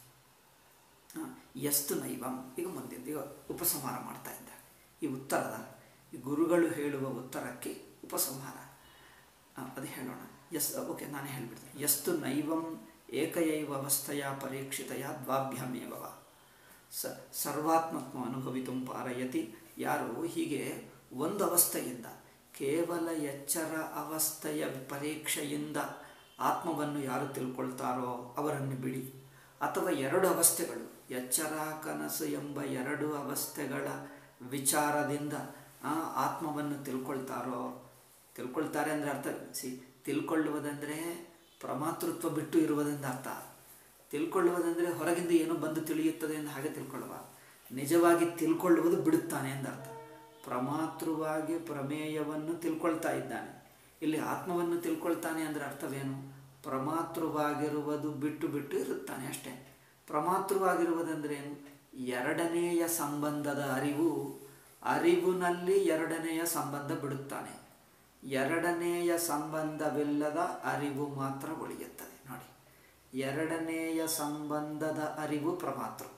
ಹ, ಎಷ್ಟು ನೈವಂ ಈಗ ಮುಂದಿದ್ದು ಈಗ ಉಪಸಂಹಾರ ಮಾಡ್ತಾ ಇದ್ದ ಈ ಉತ್ತರದ ಈ ಗುರುಗಳು ಹೇಳುವ ಉತ್ತರಕ್ಕೆ ಉಪಸಂಹಾರ ಆ, ಅದು ಹೇಳೋಣ ಎಸ್ ಓಕೆ ನಾನೇ ಹೇಳ್ಬಿಡ್ತೀನಿ ಎಷ್ಟು ನೈವಂ ಏಕಯೈವ ಅವಸ್ಥೆಯ ಪರೀಕ್ಷಿತೆಯ ದ್ವಾಭ್ಯಾಮೇವವ ಸ ಸರ್ವಾತ್ಮತ್ವ ಅನುಭವಿತು ಪಾರಯತಿ ಯಾರು ಹೀಗೆ ಒಂದು ಅವಸ್ಥೆಯಿಂದ ಕೇವಲ ಎಚ್ಚರ ಅವಸ್ಥೆಯ ಪರೀಕ್ಷೆಯಿಂದ ಆತ್ಮವನ್ನು ಯಾರು ತಿಳ್ಕೊಳ್ತಾರೋ ಅವರನ್ನು ಬಿಡಿ ಅಥವಾ ಎರಡು ಅವಸ್ಥೆಗಳು ಎಚ್ಚರ ಕನಸು ಎಂಬ ಎರಡು ಅವಸ್ಥೆಗಳ ವಿಚಾರದಿಂದ ಆ, ಆತ್ಮವನ್ನು ತಿಳ್ಕೊಳ್ತಾರೋ ತಿಳ್ಕೊಳ್ತಾರೆ ಅಂದರೆ ಅರ್ಥ ಸಿ ತಿಳ್ಕೊಳ್ಳುವುದಂದರೆ ಪ್ರಮಾತೃತ್ವ ಬಿಟ್ಟು ಇರುವುದೆಂದು ಅರ್ಥ ತಿಳ್ಕೊಳ್ಳುವುದಂದರೆ ಹೊರಗಿಂದ ಏನೋ ಬಂದು ತಿಳಿಯುತ್ತದೆ ಎಂದು ಹಾಗೆ ತಿಳ್ಕೊಳ್ಳುವ ನಿಜವಾಗಿ ತಿಳ್ಕೊಳ್ಳುವುದು ಬಿಡುತ್ತಾನೆ ಎಂದರ್ಥ ಪ್ರಮಾತೃವಾಗಿ ಪ್ರಮೇಯವನ್ನು ತಿಳ್ಕೊಳ್ತಾ ಇದ್ದಾನೆ ಇಲ್ಲಿ ಆತ್ಮವನ್ನು ತಿಳ್ಕೊಳ್ತಾನೆ ಅಂದರೆ ಅರ್ಥವೇನು ಪ್ರಮಾತೃವಾಗಿರುವುದು ಬಿಟ್ಟು ಬಿಟ್ಟು ಇರುತ್ತಾನೆ ಅಷ್ಟೇ ಪ್ರಮಾತೃವಾಗಿರುವುದಂದ್ರೇನು ಎರಡನೆಯ ಸಂಬಂಧದ ಅರಿವು ಅರಿವಿನಲ್ಲಿ ಎರಡನೆಯ ಸಂಬಂಧ ಬಿಡುತ್ತಾನೆ ಎರಡನೆಯ ಸಂಬಂಧವಿಲ್ಲದ ಅರಿವು ಮಾತ್ರ ಉಳಿಯುತ್ತದೆ ನೋಡಿ ಎರಡನೆಯ ಸಂಬಂಧದ ಅರಿವು ಪ್ರಮಾತೃ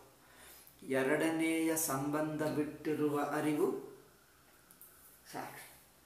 ಎರಡನೆಯ ಸಂಬಂಧ ಬಿಟ್ಟಿರುವ ಅರಿವು ಸಾಕ್ಷಿ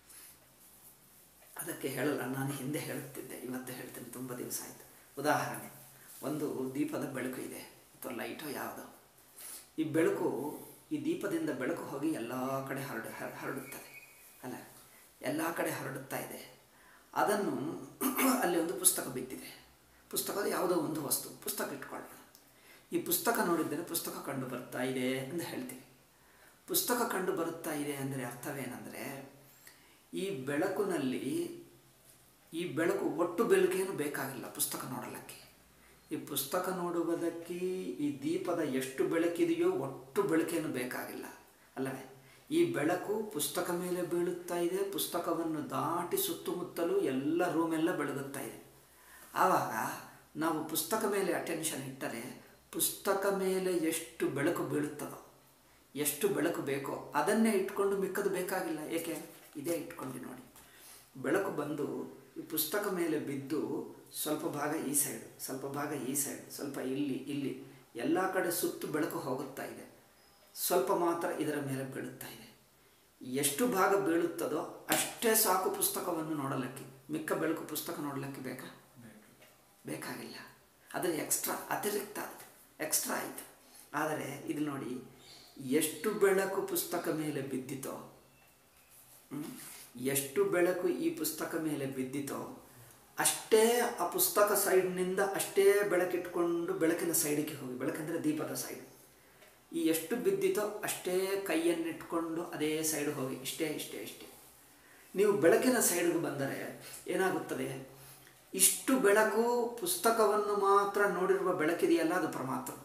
ಅದಕ್ಕೆ ಹೇಳಲ್ಲ ನಾನು ಹಿಂದೆ ಹೇಳುತ್ತಿದ್ದೆ ಇವತ್ತು ಹೇಳ್ತೇನೆ ತುಂಬ ದಿವಸ ಆಯಿತು ಉದಾಹರಣೆ ಒಂದು ದೀಪದ ಬೆಳಕು ಇದೆ ಅಥವಾ ಲೈಟೋ ಯಾವುದೋ ಈ ಬೆಳಕು ಈ ದೀಪದಿಂದ ಬೆಳಕು ಹೋಗಿ ಎಲ್ಲ ಕಡೆ ಹರಡು ಹರ- ಹರಡುತ್ತದೆ ಅಲ್ಲ ಎಲ್ಲ ಕಡೆ ಹರಡುತ್ತಾ ಇದೆ ಅದನ್ನು ಅಲ್ಲಿ ಒಂದು ಪುಸ್ತಕ ಬಿದ್ದಿದೆ ಪುಸ್ತಕದ ಯಾವುದೋ ಒಂದು ವಸ್ತು ಪುಸ್ತಕ ಇಟ್ಕೊಳ್ಳೋಣ ಈ ಪುಸ್ತಕ ನೋಡಿದರೆ ಪುಸ್ತಕ ಕಂಡು ಬರ್ತಾ ಇದೆ ಎಂದು ಹೇಳ್ತೀವಿ ಪುಸ್ತಕ ಕಂಡು ಬರುತ್ತಾ ಇದೆ ಅಂದರೆ ಅರ್ಥವೇನೆಂದರೆ ಈ ಬೆಳಕಿನಲ್ಲಿ ಈ ಬೆಳಕು ಒಟ್ಟು ಬೆಳಕೇನು ಬೇಕಾಗಿಲ್ಲ ಪುಸ್ತಕ ನೋಡಲಿಕ್ಕೆ ಈ ಪುಸ್ತಕ ನೋಡುವುದಕ್ಕೆ ಈ ದೀಪದ ಎಷ್ಟು ಬೆಳಕಿದೆಯೋ ಒಟ್ಟು ಬೆಳಕೇನು ಬೇಕಾಗಿಲ್ಲ ಅಲ್ಲವೇ ಈ ಬೆಳಕು ಪುಸ್ತಕ ಮೇಲೆ ಬೀಳುತ್ತಾ ಇದೆ ಪುಸ್ತಕವನ್ನು ದಾಟಿ ಸುತ್ತಮುತ್ತಲೂ ಎಲ್ಲ ರೂಮೆಲ್ಲ ಬೆಳಗುತ್ತಾ ಇದೆ ಆವಾಗ ನಾವು ಪುಸ್ತಕ ಮೇಲೆ ಅಟೆನ್ಷನ್ ಇಟ್ಟರೆ ಪುಸ್ತಕ ಮೇಲೆ ಎಷ್ಟು ಬೆಳಕು ಬೀಳುತ್ತದೋ ಎಷ್ಟು ಬೆಳಕು ಬೇಕೋ ಅದನ್ನೇ ಇಟ್ಕೊಂಡು ಮಿಕ್ಕದು ಬೇಕಾಗಿಲ್ಲ ಏಕೆ ಇದೇ ಇಟ್ಕೊಂಡು ನೋಡಿ ಬೆಳಕು ಬಂದು ಈ ಪುಸ್ತಕ ಮೇಲೆ ಬಿದ್ದು ಸ್ವಲ್ಪ ಭಾಗ ಈ ಸೈಡ್ ಸ್ವಲ್ಪ ಭಾಗ ಈ ಸೈಡ್ ಸ್ವಲ್ಪ ಇಲ್ಲಿ ಇಲ್ಲಿ ಎಲ್ಲ ಕಡೆ ಸುತ್ತು ಬೆಳಕು ಹೋಗುತ್ತಾ ಇದೆ ಸ್ವಲ್ಪ ಮಾತ್ರ ಇದರ ಮೇಲೆ ಬೀಳುತ್ತಾ ಇದೆ ಎಷ್ಟು ಭಾಗ ಬೀಳುತ್ತದೋ ಅಷ್ಟೇ ಸಾಕು ಪುಸ್ತಕವನ್ನು ನೋಡಲಿಕ್ಕೆ ಮಿಕ್ಕ ಬೆಳಕು ಪುಸ್ತಕ ನೋಡಲಿಕ್ಕೆ ಬೇಕಾ ಬೇಕಾಗಿಲ್ಲ ಅದು ಎಕ್ಸ್ಟ್ರಾ ಅತಿರಿಕ್ತ ಎಕ್ಸ್ಟ್ರಾ ಆಯಿತು ಆದರೆ ಇದು ನೋಡಿ ಎಷ್ಟು ಬೆಳಕು ಪುಸ್ತಕ ಮೇಲೆ ಬಿದ್ದಿತೋ ಹ್ಮ್? ಎಷ್ಟು ಬೆಳಕು ಈ ಪುಸ್ತಕ ಮೇಲೆ ಬಿದ್ದಿತೋ ಅಷ್ಟೇ ಆ ಪುಸ್ತಕ ಸೈಡ್ನಿಂದ ಅಷ್ಟೇ ಬೆಳಕಿಟ್ಕೊಂಡು ಬೆಳಕಿನ ಸೈಡಿಗೆ ಹೋಗಿ ಬೆಳಕಂದ್ರೆ ದೀಪದ ಸೈಡ್ ಈ ಎಷ್ಟು ಬಿದ್ದಿತೋ ಅಷ್ಟೇ ಕೈಯನ್ನಿಟ್ಕೊಂಡು ಅದೇ ಸೈಡ್ ಹೋಗಿ ಇಷ್ಟೇ ಇಷ್ಟೇ ಇಷ್ಟೇ ನೀವು ಬೆಳಕಿನ ಸೈಡ್ಗೆ ಬಂದರೆ ಏನಾಗುತ್ತದೆ ಇಷ್ಟು ಬೆಳಕು ಪುಸ್ತಕವನ್ನು ಮಾತ್ರ ನೋಡಿರುವ ಬೆಳಕಿದೆಯಲ್ಲ ಅದು ಪ್ರಮಾತ್ರ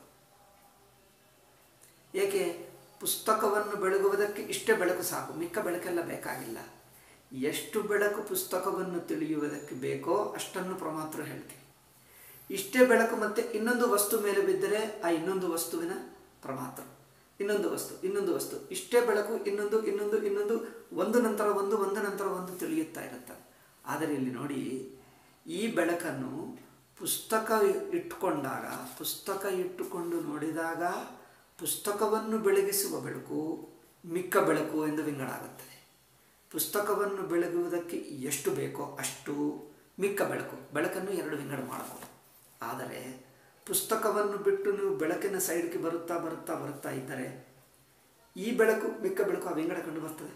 ಏಕೆ ಪುಸ್ತಕವನ್ನು ಬೆಳಗುವುದಕ್ಕೆ ಇಷ್ಟೇ ಬೆಳಕು ಸಾಕು ಮಿಕ್ಕ ಬೆಳಕೆಲ್ಲ ಬೇಕಾಗಿಲ್ಲ ಎಷ್ಟು ಬೆಳಕು ಪುಸ್ತಕವನ್ನು ತಿಳಿಯುವುದಕ್ಕೆ ಬೇಕೋ ಅಷ್ಟನ್ನು ಪ್ರಮಾತ್ರ ಹೇಳ್ತೀವಿ ಇಷ್ಟೇ ಬೆಳಕು ಮತ್ತೆ ಇನ್ನೊಂದು ವಸ್ತು ಮೇಲೆ ಬಿದ್ದರೆ ಆ ಇನ್ನೊಂದು ವಸ್ತುವಿನ ಪ್ರಮಾತ್ರ ಇನ್ನೊಂದು ವಸ್ತು ಇನ್ನೊಂದು ವಸ್ತು ಇಷ್ಟೇ ಬೆಳಕು ಇನ್ನೊಂದು ಇನ್ನೊಂದು ಇನ್ನೊಂದು ಒಂದು ನಂತರ ಒಂದು ಒಂದು ನಂತರ ಒಂದು ತಿಳಿಯುತ್ತಾ ಇರುತ್ತೆ ಆದರೆ ಇಲ್ಲಿ ನೋಡಿ ಈ ಬೆಳಕನ್ನು ಪುಸ್ತಕ ಇಟ್ಟುಕೊಂಡಾಗ ಪುಸ್ತಕ ಇಟ್ಟುಕೊಂಡು ನೋಡಿದಾಗ ಪುಸ್ತಕವನ್ನು ಬೆಳಗಿಸುವ ಬೆಳಕು ಮಿಕ್ಕ ಬೆಳಕು ಎಂದು ವಿಂಗಡ ಆಗುತ್ತದೆ ಪುಸ್ತಕವನ್ನು ಬೆಳಗುವುದಕ್ಕೆ ಎಷ್ಟು ಬೇಕೋ ಅಷ್ಟು ಮಿಕ್ಕ ಬೆಳಕು ಬೆಳಕನ್ನು ಎರಡು ವಿಂಗಡ ಮಾಡಬಹುದು ಆದರೆ ಪುಸ್ತಕವನ್ನು ಬಿಟ್ಟು ನೀವು ಬೆಳಕಿನ ಸೈಡ್ಗೆ ಬರುತ್ತಾ ಬರುತ್ತಾ ಬರುತ್ತಾ ಇದ್ದರೆ ಈ ಬೆಳಕು ಮಿಕ್ಕ ಬೆಳಕು ಆ ವಿಂಗಡ ಕಂಡು ಬರ್ತದೆ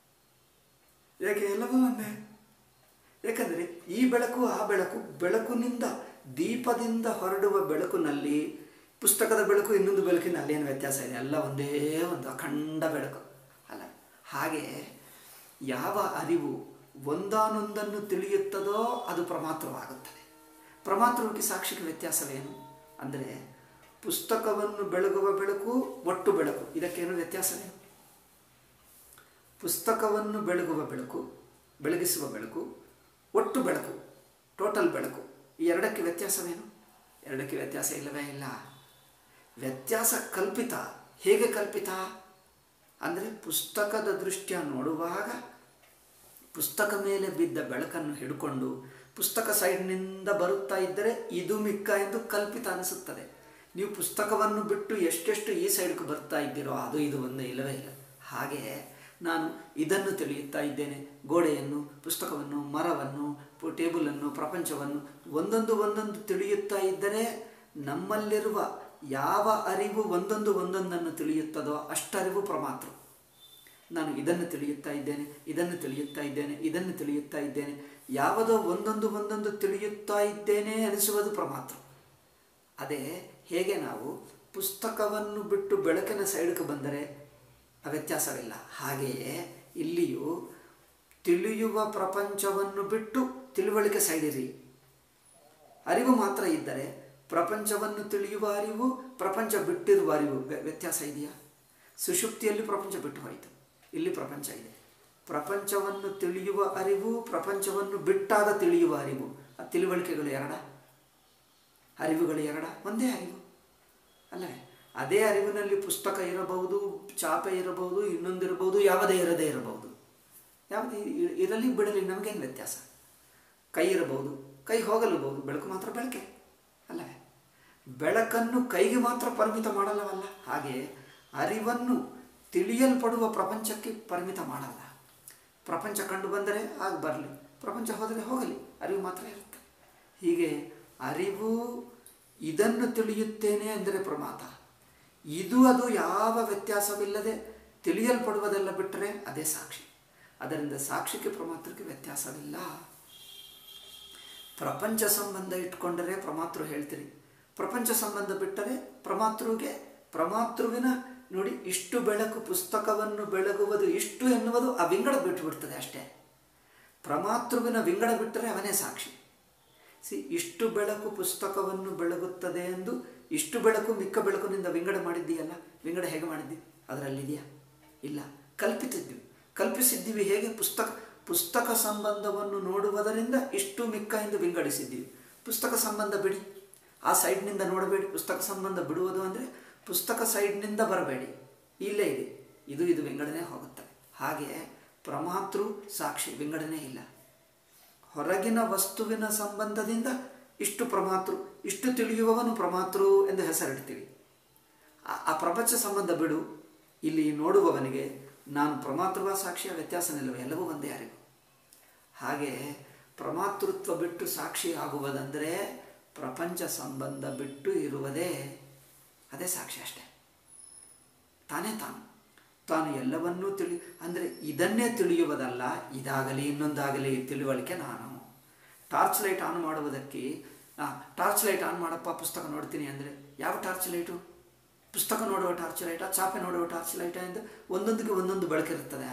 ಯಾಕೆ ಎಲ್ಲವೂ ಒಂದೇ ಯಾಕಂದರೆ ಈ ಬೆಳಕು ಆ ಬೆಳಕು ಬೆಳಕಿನಿಂದ ದೀಪದಿಂದ ಹೊರಡುವ ಬೆಳಕಿನಲ್ಲಿ ಪುಸ್ತಕದ ಬೆಳಕು ಇನ್ನೊಂದು ಬೆಳಕಿನಲ್ಲಿ ಏನು ವ್ಯತ್ಯಾಸ ಇದೆ ಎಲ್ಲ ಒಂದೇ ಒಂದು ಅಖಂಡ ಬೆಳಕು ಅಲ್ಲ ಹಾಗೆ ಯಾವ ಅರಿವು ಒಂದಾನೊಂದನ್ನು ತಿಳಿಯುತ್ತದೋ ಅದು ಪ್ರಮಾತ್ರವಾಗುತ್ತದೆ ಪ್ರಮಾತ್ರಕ್ಕೆ ಸಾಕ್ಷಿಗೆ ವ್ಯತ್ಯಾಸವೇನು ಅಂದರೆ ಪುಸ್ತಕವನ್ನು ಬೆಳಗುವ ಬೆಳಕು ಒಟ್ಟು ಬೆಳಕು ಇದಕ್ಕೇನು ವ್ಯತ್ಯಾಸವೇನು ಪುಸ್ತಕವನ್ನು ಬೆಳಗುವ ಬೆಳಕು ಬೆಳಗಿಸುವ ಬೆಳಕು ಒಟ್ಟು ಬೆಳಕು ಟೋಟಲ್ ಬೆಳಕು ಈ ಎರಡಕ್ಕೆ ವ್ಯತ್ಯಾಸವೇನು ಎರಡಕ್ಕೆ ವ್ಯತ್ಯಾಸ ಇಲ್ಲವೇ ಇಲ್ಲ ವ್ಯತ್ಯಾಸ ಕಲ್ಪಿತ ಹೇಗೆ ಕಲ್ಪಿತ ಅಂದರೆ ಪುಸ್ತಕದ ದೃಷ್ಟ್ಯ ನೋಡುವಾಗ ಪುಸ್ತಕ ಮೇಲೆ ಬಿದ್ದ ಬೆಳಕನ್ನು ಹಿಡ್ಕೊಂಡು ಪುಸ್ತಕ ಸೈಡ್ನಿಂದ ಬರುತ್ತಾ ಇದ್ದರೆ ಇದು ಮಿಕ್ಕ ಎಂದು ಕಲ್ಪಿತ ಅನಿಸುತ್ತದೆ ನೀವು ಪುಸ್ತಕವನ್ನು ಬಿಟ್ಟು ಎಷ್ಟೆಷ್ಟು ಈ ಸೈಡ್ಗೆ ಬರ್ತಾ ಇದ್ದೀರೋ ಅದು ಇದು ಒಂದೇ ಇಲ್ಲವೇ ಇಲ್ಲ ಹಾಗೆ ನಾನು ಇದನ್ನು ತಿಳಿಯುತ್ತಾ ಇದ್ದೇನೆ ಗೋಡೆಯನ್ನು ಪುಸ್ತಕವನ್ನು ಮರವನ್ನು ಪು- ಟೇಬಲನ್ನು ಪ್ರಪಂಚವನ್ನು ಒಂದೊಂದು ಒಂದೊಂದು ತಿಳಿಯುತ್ತಾ ಇದ್ದರೆ ನಮ್ಮಲ್ಲಿರುವ ಯಾವ ಅರಿವು ಒಂದೊಂದು ಒಂದೊಂದನ್ನು ತಿಳಿಯುತ್ತದೋ ಅಷ್ಟರಿವು ಪ್ರಮಾತ್ರ ನಾನು ಇದನ್ನು ತಿಳಿಯುತ್ತಾ ಇದ್ದೇನೆ ಇದನ್ನು ತಿಳಿಯುತ್ತಾ ಇದ್ದೇನೆ ಇದನ್ನು ತಿಳಿಯುತ್ತಾ ಇದ್ದೇನೆ ಯಾವುದೋ ಒಂದೊಂದು ಒಂದೊಂದು ತಿಳಿಯುತ್ತಾ ಇದ್ದೇನೆ ಅನಿಸುವುದು ಪ್ರಮಾತ್ರ ಅದೇ ಹೇಗೆ ನಾವು ಪುಸ್ತಕವನ್ನು ಬಿಟ್ಟು ಬೆಳಕಿನ ಸೈಡ್ಗೆ ಬಂದರೆ ಆ ವ್ಯತ್ಯಾಸವಿಲ್ಲ ಹಾಗೆಯೇ ಇಲ್ಲಿಯೂ ತಿಳಿಯುವ ಪ್ರಪಂಚವನ್ನು ಬಿಟ್ಟು ತಿಳುವಳಿಕೆ ಸೈಡಿರಿ ಅರಿವು ಮಾತ್ರ ಇದ್ದರೆ ಪ್ರಪಂಚವನ್ನು ತಿಳಿಯುವ ಅರಿವು ಪ್ರಪಂಚ ಬಿಟ್ಟಿರುವ ಅರಿವು ವ್ಯ- ವ್ಯತ್ಯಾಸ ಇದೆಯಾ ಸುಷುಪ್ತಿಯಲ್ಲಿ ಪ್ರಪಂಚ ಬಿಟ್ಟು ಹೋಯಿತು ಇಲ್ಲಿ ಪ್ರಪಂಚ ಇದೆ ಪ್ರಪಂಚವನ್ನು ತಿಳಿಯುವ ಅರಿವು ಪ್ರಪಂಚವನ್ನು ಬಿಟ್ಟಾಗ ತಿಳಿಯುವ ಅರಿವು ಆ ತಿಳುವಳಿಕೆಗಳು ಎರಡ ಅರಿವುಗಳು ಎರಡ ಒಂದೇ ಅರಿವು ಅಲ್ಲವೇ ಅದೇ ಅರಿವಿನಲ್ಲಿ ಪುಸ್ತಕ ಇರಬಹುದು ಚಾಪೆ ಇರಬಹುದು ಇನ್ನೊಂದಿರಬಹುದು ಯಾವುದೇ ಇರದೇ ಇರಬಹುದು ಯಾವುದೇ ಇ- ಇರಲಿ ಬಿಡಲಿ ನಮಗೇನು ವ್ಯತ್ಯಾಸ ಕೈ ಇರಬಹುದು ಕೈ ಹೋಗಲೂಬಹುದು ಬೆಳಕು ಮಾತ್ರ ಬೆಳಕೆ ಅಲ್ಲವೇ ಬೆಳಕನ್ನು ಕೈಗೆ ಮಾತ್ರ ಪರಿಮಿತ ಮಾಡಲ್ಲವಲ್ಲ ಹಾಗೆ ಅರಿವನ್ನು ತಿಳಿಯಲ್ಪಡುವ ಪ್ರಪಂಚಕ್ಕೆ ಪರಿಮಿತ ಮಾಡಲ್ಲ ಪ್ರಪಂಚ ಕಂಡು ಬಂದರೆ ಆಗ ಬರಲಿ ಪ್ರಪಂಚ ಹೋದರೆ ಹೋಗಲಿ ಅರಿವು ಮಾತ್ರ ಇರುತ್ತೆ ಹೀಗೆ ಅರಿವು ಇದನ್ನು ತಿಳಿಯುತ್ತೇನೆ ಅಂದರೆ ಪ್ರಮಾತ ಇದು ಅದು ಯಾವ ವ್ಯತ್ಯಾಸವಿಲ್ಲದೆ ತಿಳಿಯಲ್ಪಡುವುದೆಲ್ಲ ಬಿಟ್ಟರೆ ಅದೇ ಸಾಕ್ಷಿ ಅದರಿಂದ ಸಾಕ್ಷಿಗೆ ಪ್ರಮಾತ್ರಕ್ಕೆ ವ್ಯತ್ಯಾಸವಿಲ್ಲ ಪ್ರಪಂಚ ಸಂಬಂಧ ಇಟ್ಕೊಂಡರೆ ಪ್ರಮಾತೃ ಹೇಳ್ತೀರಿ ಪ್ರಪಂಚ ಸಂಬಂಧ ಬಿಟ್ಟರೆ ಪ್ರಮಾತೃಗೆ ಪ್ರಮಾತೃವಿನ ನೋಡಿ ಇಷ್ಟು ಬೆಳಕು ಪುಸ್ತಕವನ್ನು ಬೆಳಗುವುದು ಇಷ್ಟು ಎನ್ನುವುದು ಆ ವಿಂಗಡ ಬಿಟ್ಟು ಬಿಡ್ತದೆ ಅಷ್ಟೇ ಪ್ರಮಾತೃವಿನ ವಿಂಗಡ ಬಿಟ್ಟರೆ ಅವನೇ ಸಾಕ್ಷಿ ಸಿ ಇಷ್ಟು ಬೆಳಕು ಪುಸ್ತಕವನ್ನು ಬೆಳಗುತ್ತದೆ ಎಂದು ಇಷ್ಟು ಬೆಳಕು ಮಿಕ್ಕ ಬೆಳಕಿನಿಂದ ವಿಂಗಡ ಮಾಡಿದ್ದೀಯಲ್ಲ ವಿಂಗಡ ಹೇಗೆ ಮಾಡಿದ್ದಿ ಅದರಲ್ಲಿದೆಯಾ ಇಲ್ಲ ಕಲ್ಪಿಸಿದ್ದೀವಿ ಕಲ್ಪಿಸಿದ್ದೀವಿ ಹೇಗೆ ಪುಸ್ತಕ ಪುಸ್ತಕ ಸಂಬಂಧವನ್ನು ನೋಡುವುದರಿಂದ ಇಷ್ಟು ಮಿಕ್ಕ ಎಂದು ವಿಂಗಡಿಸಿದ್ದೀವಿ ಪುಸ್ತಕ ಸಂಬಂಧ ಬಿಡಿ ಆ ಸೈಡ್ನಿಂದ ನೋಡಬೇಡಿ ಪುಸ್ತಕ ಸಂಬಂಧ ಬಿಡುವುದು ಅಂದರೆ ಪುಸ್ತಕ ಸೈಡ್ನಿಂದ ಬರಬೇಡಿ ಇಲ್ಲೇ ಇದೆ ಇದು ಇದು ವಿಂಗಡಣೆ ಹೋಗುತ್ತದೆ ಹಾಗೆ ಪ್ರಮಾತೃ ಸಾಕ್ಷಿ ವಿಂಗಡಣೆ ಇಲ್ಲ ಹೊರಗಿನ ವಸ್ತುವಿನ ಸಂಬಂಧದಿಂದ ಇಷ್ಟು ಪ್ರಮಾತೃ ಇಷ್ಟು ತಿಳಿಯುವವನು ಪ್ರಮಾತೃ ಎಂದು ಹೆಸರಿಡ್ತೀವಿ ಆ- ಆ ಪ್ರಪಂಚ ಸಂಬಂಧ ಬಿಡು ಇಲ್ಲಿ ನೋಡುವವನಿಗೆ ನಾನು ಪ್ರಮಾತೃವ ಸಾಕ್ಷಿಯ ವ್ಯತ್ಯಾಸ ನಿಲ್ಲವು ಎಲ್ಲವೂ ಒಂದೇ ಅರಿವು ಹಾಗೆ ಪ್ರಮಾತೃತ್ವ ಬಿಟ್ಟು ಸಾಕ್ಷಿ ಆಗುವುದಂದರೆ ಪ್ರಪಂಚ ಸಂಬಂಧ ಬಿಟ್ಟು ಇರುವುದೇ ಅದೇ ಸಾಕ್ಷಿ ಅಷ್ಟೇ ತಾನೇ ತಾನು ತಾನು ಎಲ್ಲವನ್ನೂ ತಿಳಿ ಅಂದರೆ ಇದನ್ನೇ ತಿಳಿಯುವುದಲ್ಲ ಇದಾಗಲಿ ಇನ್ನೊಂದಾಗಲಿ ತಿಳುವಳಿಕೆ ನಾನು ಟಾರ್ಚ್ ಲೈಟ್ ಆನ್ ಮಾಡುವುದಕ್ಕೆ ಆ, ಟಾರ್ಚ್ ಲೈಟ್ ಆನ್ ಮಾಡಪ್ಪ ಪುಸ್ತಕ ನೋಡ್ತೀನಿ ಅಂದರೆ ಯಾವ ಟಾರ್ಚ್ ಲೈಟು ಪುಸ್ತಕ ನೋಡುವ ಟಾರ್ಚ್ ಲೈಟಾ ಚಾಪೆ ನೋಡುವ ಟಾರ್ಚ್ ಲೈಟಾ ಎಂದು ಒಂದೊಂದಕ್ಕೆ ಒಂದೊಂದು ಬೆಳಕಿರುತ್ತದೆ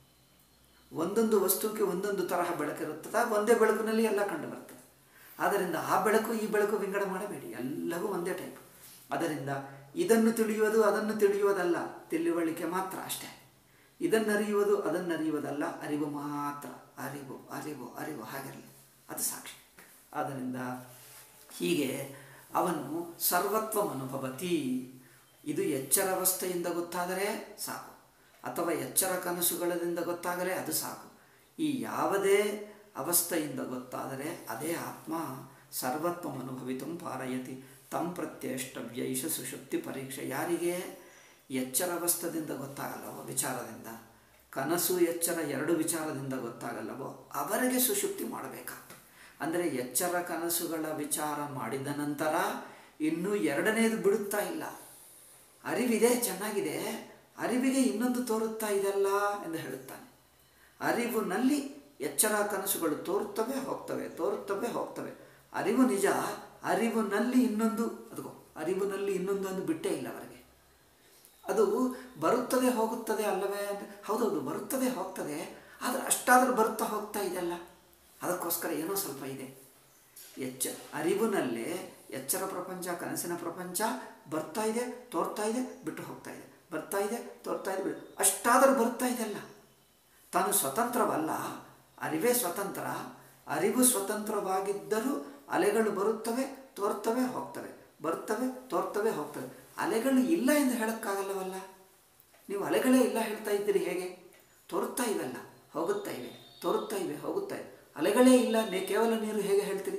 ಒಂದೊಂದು ವಸ್ತುಕ್ಕೆ ಒಂದೊಂದು ತರಹ ಬೆಳಕಿರುತ್ತದೆ ಒಂದೇ ಬೆಳಕಿನಲ್ಲಿ ಎಲ್ಲ ಕಂಡು ಬರ್ತದೆ ಆದ್ದರಿಂದ ಆ ಬೆಳಕು ಈ ಬೆಳಕು ವಿಂಗಡ ಮಾಡಬೇಡಿ ಎಲ್ಲವೂ ಒಂದೇ ಟೈಪ್ ಅದರಿಂದ ಇದನ್ನು ತಿಳಿಯುವುದು ಅದನ್ನು ತಿಳಿಯುವುದಲ್ಲ ತಿಳುವಳಿಕೆ ಮಾತ್ರ ಅಷ್ಟೇ ಇದನ್ನರಿಯುವುದು ಅದನ್ನರಿಯುವುದಲ್ಲ ಅರಿವು ಮಾತ್ರ ಅರಿವು ಅರಿವು ಅರಿವು ಹಾಗಿರಲಿ ಅದು ಸಾಕ್ಷಿ ಆದ್ದರಿಂದ ಹೀಗೆ ಅವನು ಸರ್ವತ್ವಂ ಅನುಭವತಿ ಇದು ಎಚ್ಚರಾವಸ್ಥೆಯಿಂದ ಗೊತ್ತಾದರೆ ಸಾಕು ಅಥವಾ ಎಚ್ಚರ ಕನಸುಗಳದಿಂದ ಗೊತ್ತಾಗಲೇ ಅದು ಸಾಕು ಈ ಯಾವುದೇ ಅವಸ್ಥೆಯಿಂದ ಗೊತ್ತಾದರೆ ಅದೇ ಆತ್ಮ ಸರ್ವತ್ವಂ ಅನುಭವಿತು ಪಾರಯತಿ ತಂ ಪ್ರತ್ಯಷ್ಟವ್ಯೈಷ ಸುಷುಪ್ತಿ ಪರೀಕ್ಷೆ ಯಾರಿಗೆ ಎಚ್ಚರಾವಸ್ಥದಿಂದ ಗೊತ್ತಾಗಲ್ಲವೋ ವಿಚಾರದಿಂದ ಕನಸು ಎಚ್ಚರ ಎರಡು ವಿಚಾರದಿಂದ ಗೊತ್ತಾಗಲ್ಲವೋ ಅವರಿಗೆ ಸುಷುಪ್ತಿ ಮಾಡಬೇಕಾಗ್ತದೆ ಅಂದರೆ ಎಚ್ಚರ ಕನಸುಗಳ ವಿಚಾರ ಮಾಡಿದ ನಂತರ ಇನ್ನೂ ಎರಡನೇದು ಬಿಡುತ್ತಾ ಇಲ್ಲ ಅರಿವಿದೆ ಚೆನ್ನಾಗಿದೆ ಅರಿವಿಗೆ ಇನ್ನೊಂದು ತೋರುತ್ತಾ ಇದೆಲ್ಲ ಎಂದು ಹೇಳುತ್ತಾನೆ ಅರಿವಿನಲ್ಲಿ ಎಚ್ಚರ ಕನಸುಗಳು ತೋರುತ್ತವೆ ಹೋಗ್ತವೆ ತೋರುತ್ತವೆ ಹೋಗ್ತವೆ ಅರಿವು ನಿಜ ಅರಿವಿನಲ್ಲಿ ಇನ್ನೊಂದು ಅದಕ್ಕೋ ಅರಿವಿನಲ್ಲಿ ಇನ್ನೊಂದು ಒಂದು ಬಿಟ್ಟೇ ಇಲ್ಲ ಅವರಿಗೆ ಅದು ಬರುತ್ತದೆ ಹೋಗುತ್ತದೆ ಅಲ್ಲವೇ ಅಂದರೆ ಹೌದೌದು ಬರುತ್ತದೆ ಹೋಗ್ತದೆ ಆದರೆ ಅಷ್ಟಾದರೂ ಬರುತ್ತಾ ಹೋಗ್ತಾ ಇದೆಯಲ್ಲ ಅದಕ್ಕೋಸ್ಕರ ಏನೋ ಸ್ವಲ್ಪ ಇದೆ ಎಚ್ಚ ಅರಿವಿನಲ್ಲೇ ಎಚ್ಚರ ಪ್ರಪಂಚ ಕನಸಿನ ಪ್ರಪಂಚ ಬರ್ತಾ ಇದೆ ತೋರ್ತಾ ಇದೆ ಬಿಟ್ಟು ಹೋಗ್ತಾ ಇದೆ ಬರ್ತಾ ಇದೆ ತೋರ್ತಾ ಇದೆ ಬಿಟ್ಟು ಅಷ್ಟಾದರೂ ಬರ್ತಾ ಇದೆಯಲ್ಲ ತಾನು ಸ್ವತಂತ್ರವಲ್ಲ ಅರಿವೇ ಸ್ವತಂತ್ರ ಅರಿವು ಸ್ವತಂತ್ರವಾಗಿದ್ದರೂ ಅಲೆಗಳು ಬರುತ್ತವೆ ತೋರ್ತವೆ ಹೋಗ್ತವೆ ಬರ್ತವೆ ತೋರ್ತವೆ ಹೋಗ್ತವೆ ಅಲೆಗಳು ಇಲ್ಲ ಎಂದು ಹೇಳೋಕ್ಕಾಗಲ್ಲವಲ್ಲ ನೀವು ಅಲೆಗಳೇ ಇಲ್ಲ ಹೇಳ್ತಾ ಇದ್ದೀರಿ ಹೇಗೆ ತೋರುತ್ತಾ ಇವೆಲ್ಲ ಹೋಗುತ್ತಾ ಇವೆ ತೋರುತ್ತಾ ಇವೆ ಹೋಗುತ್ತಾ ಇವೆ ಅಲೆಗಳೇ ಇಲ್ಲ ನೇ ಕೇವಲ ನೀರು ಹೇಗೆ ಹೇಳ್ತೀರಿ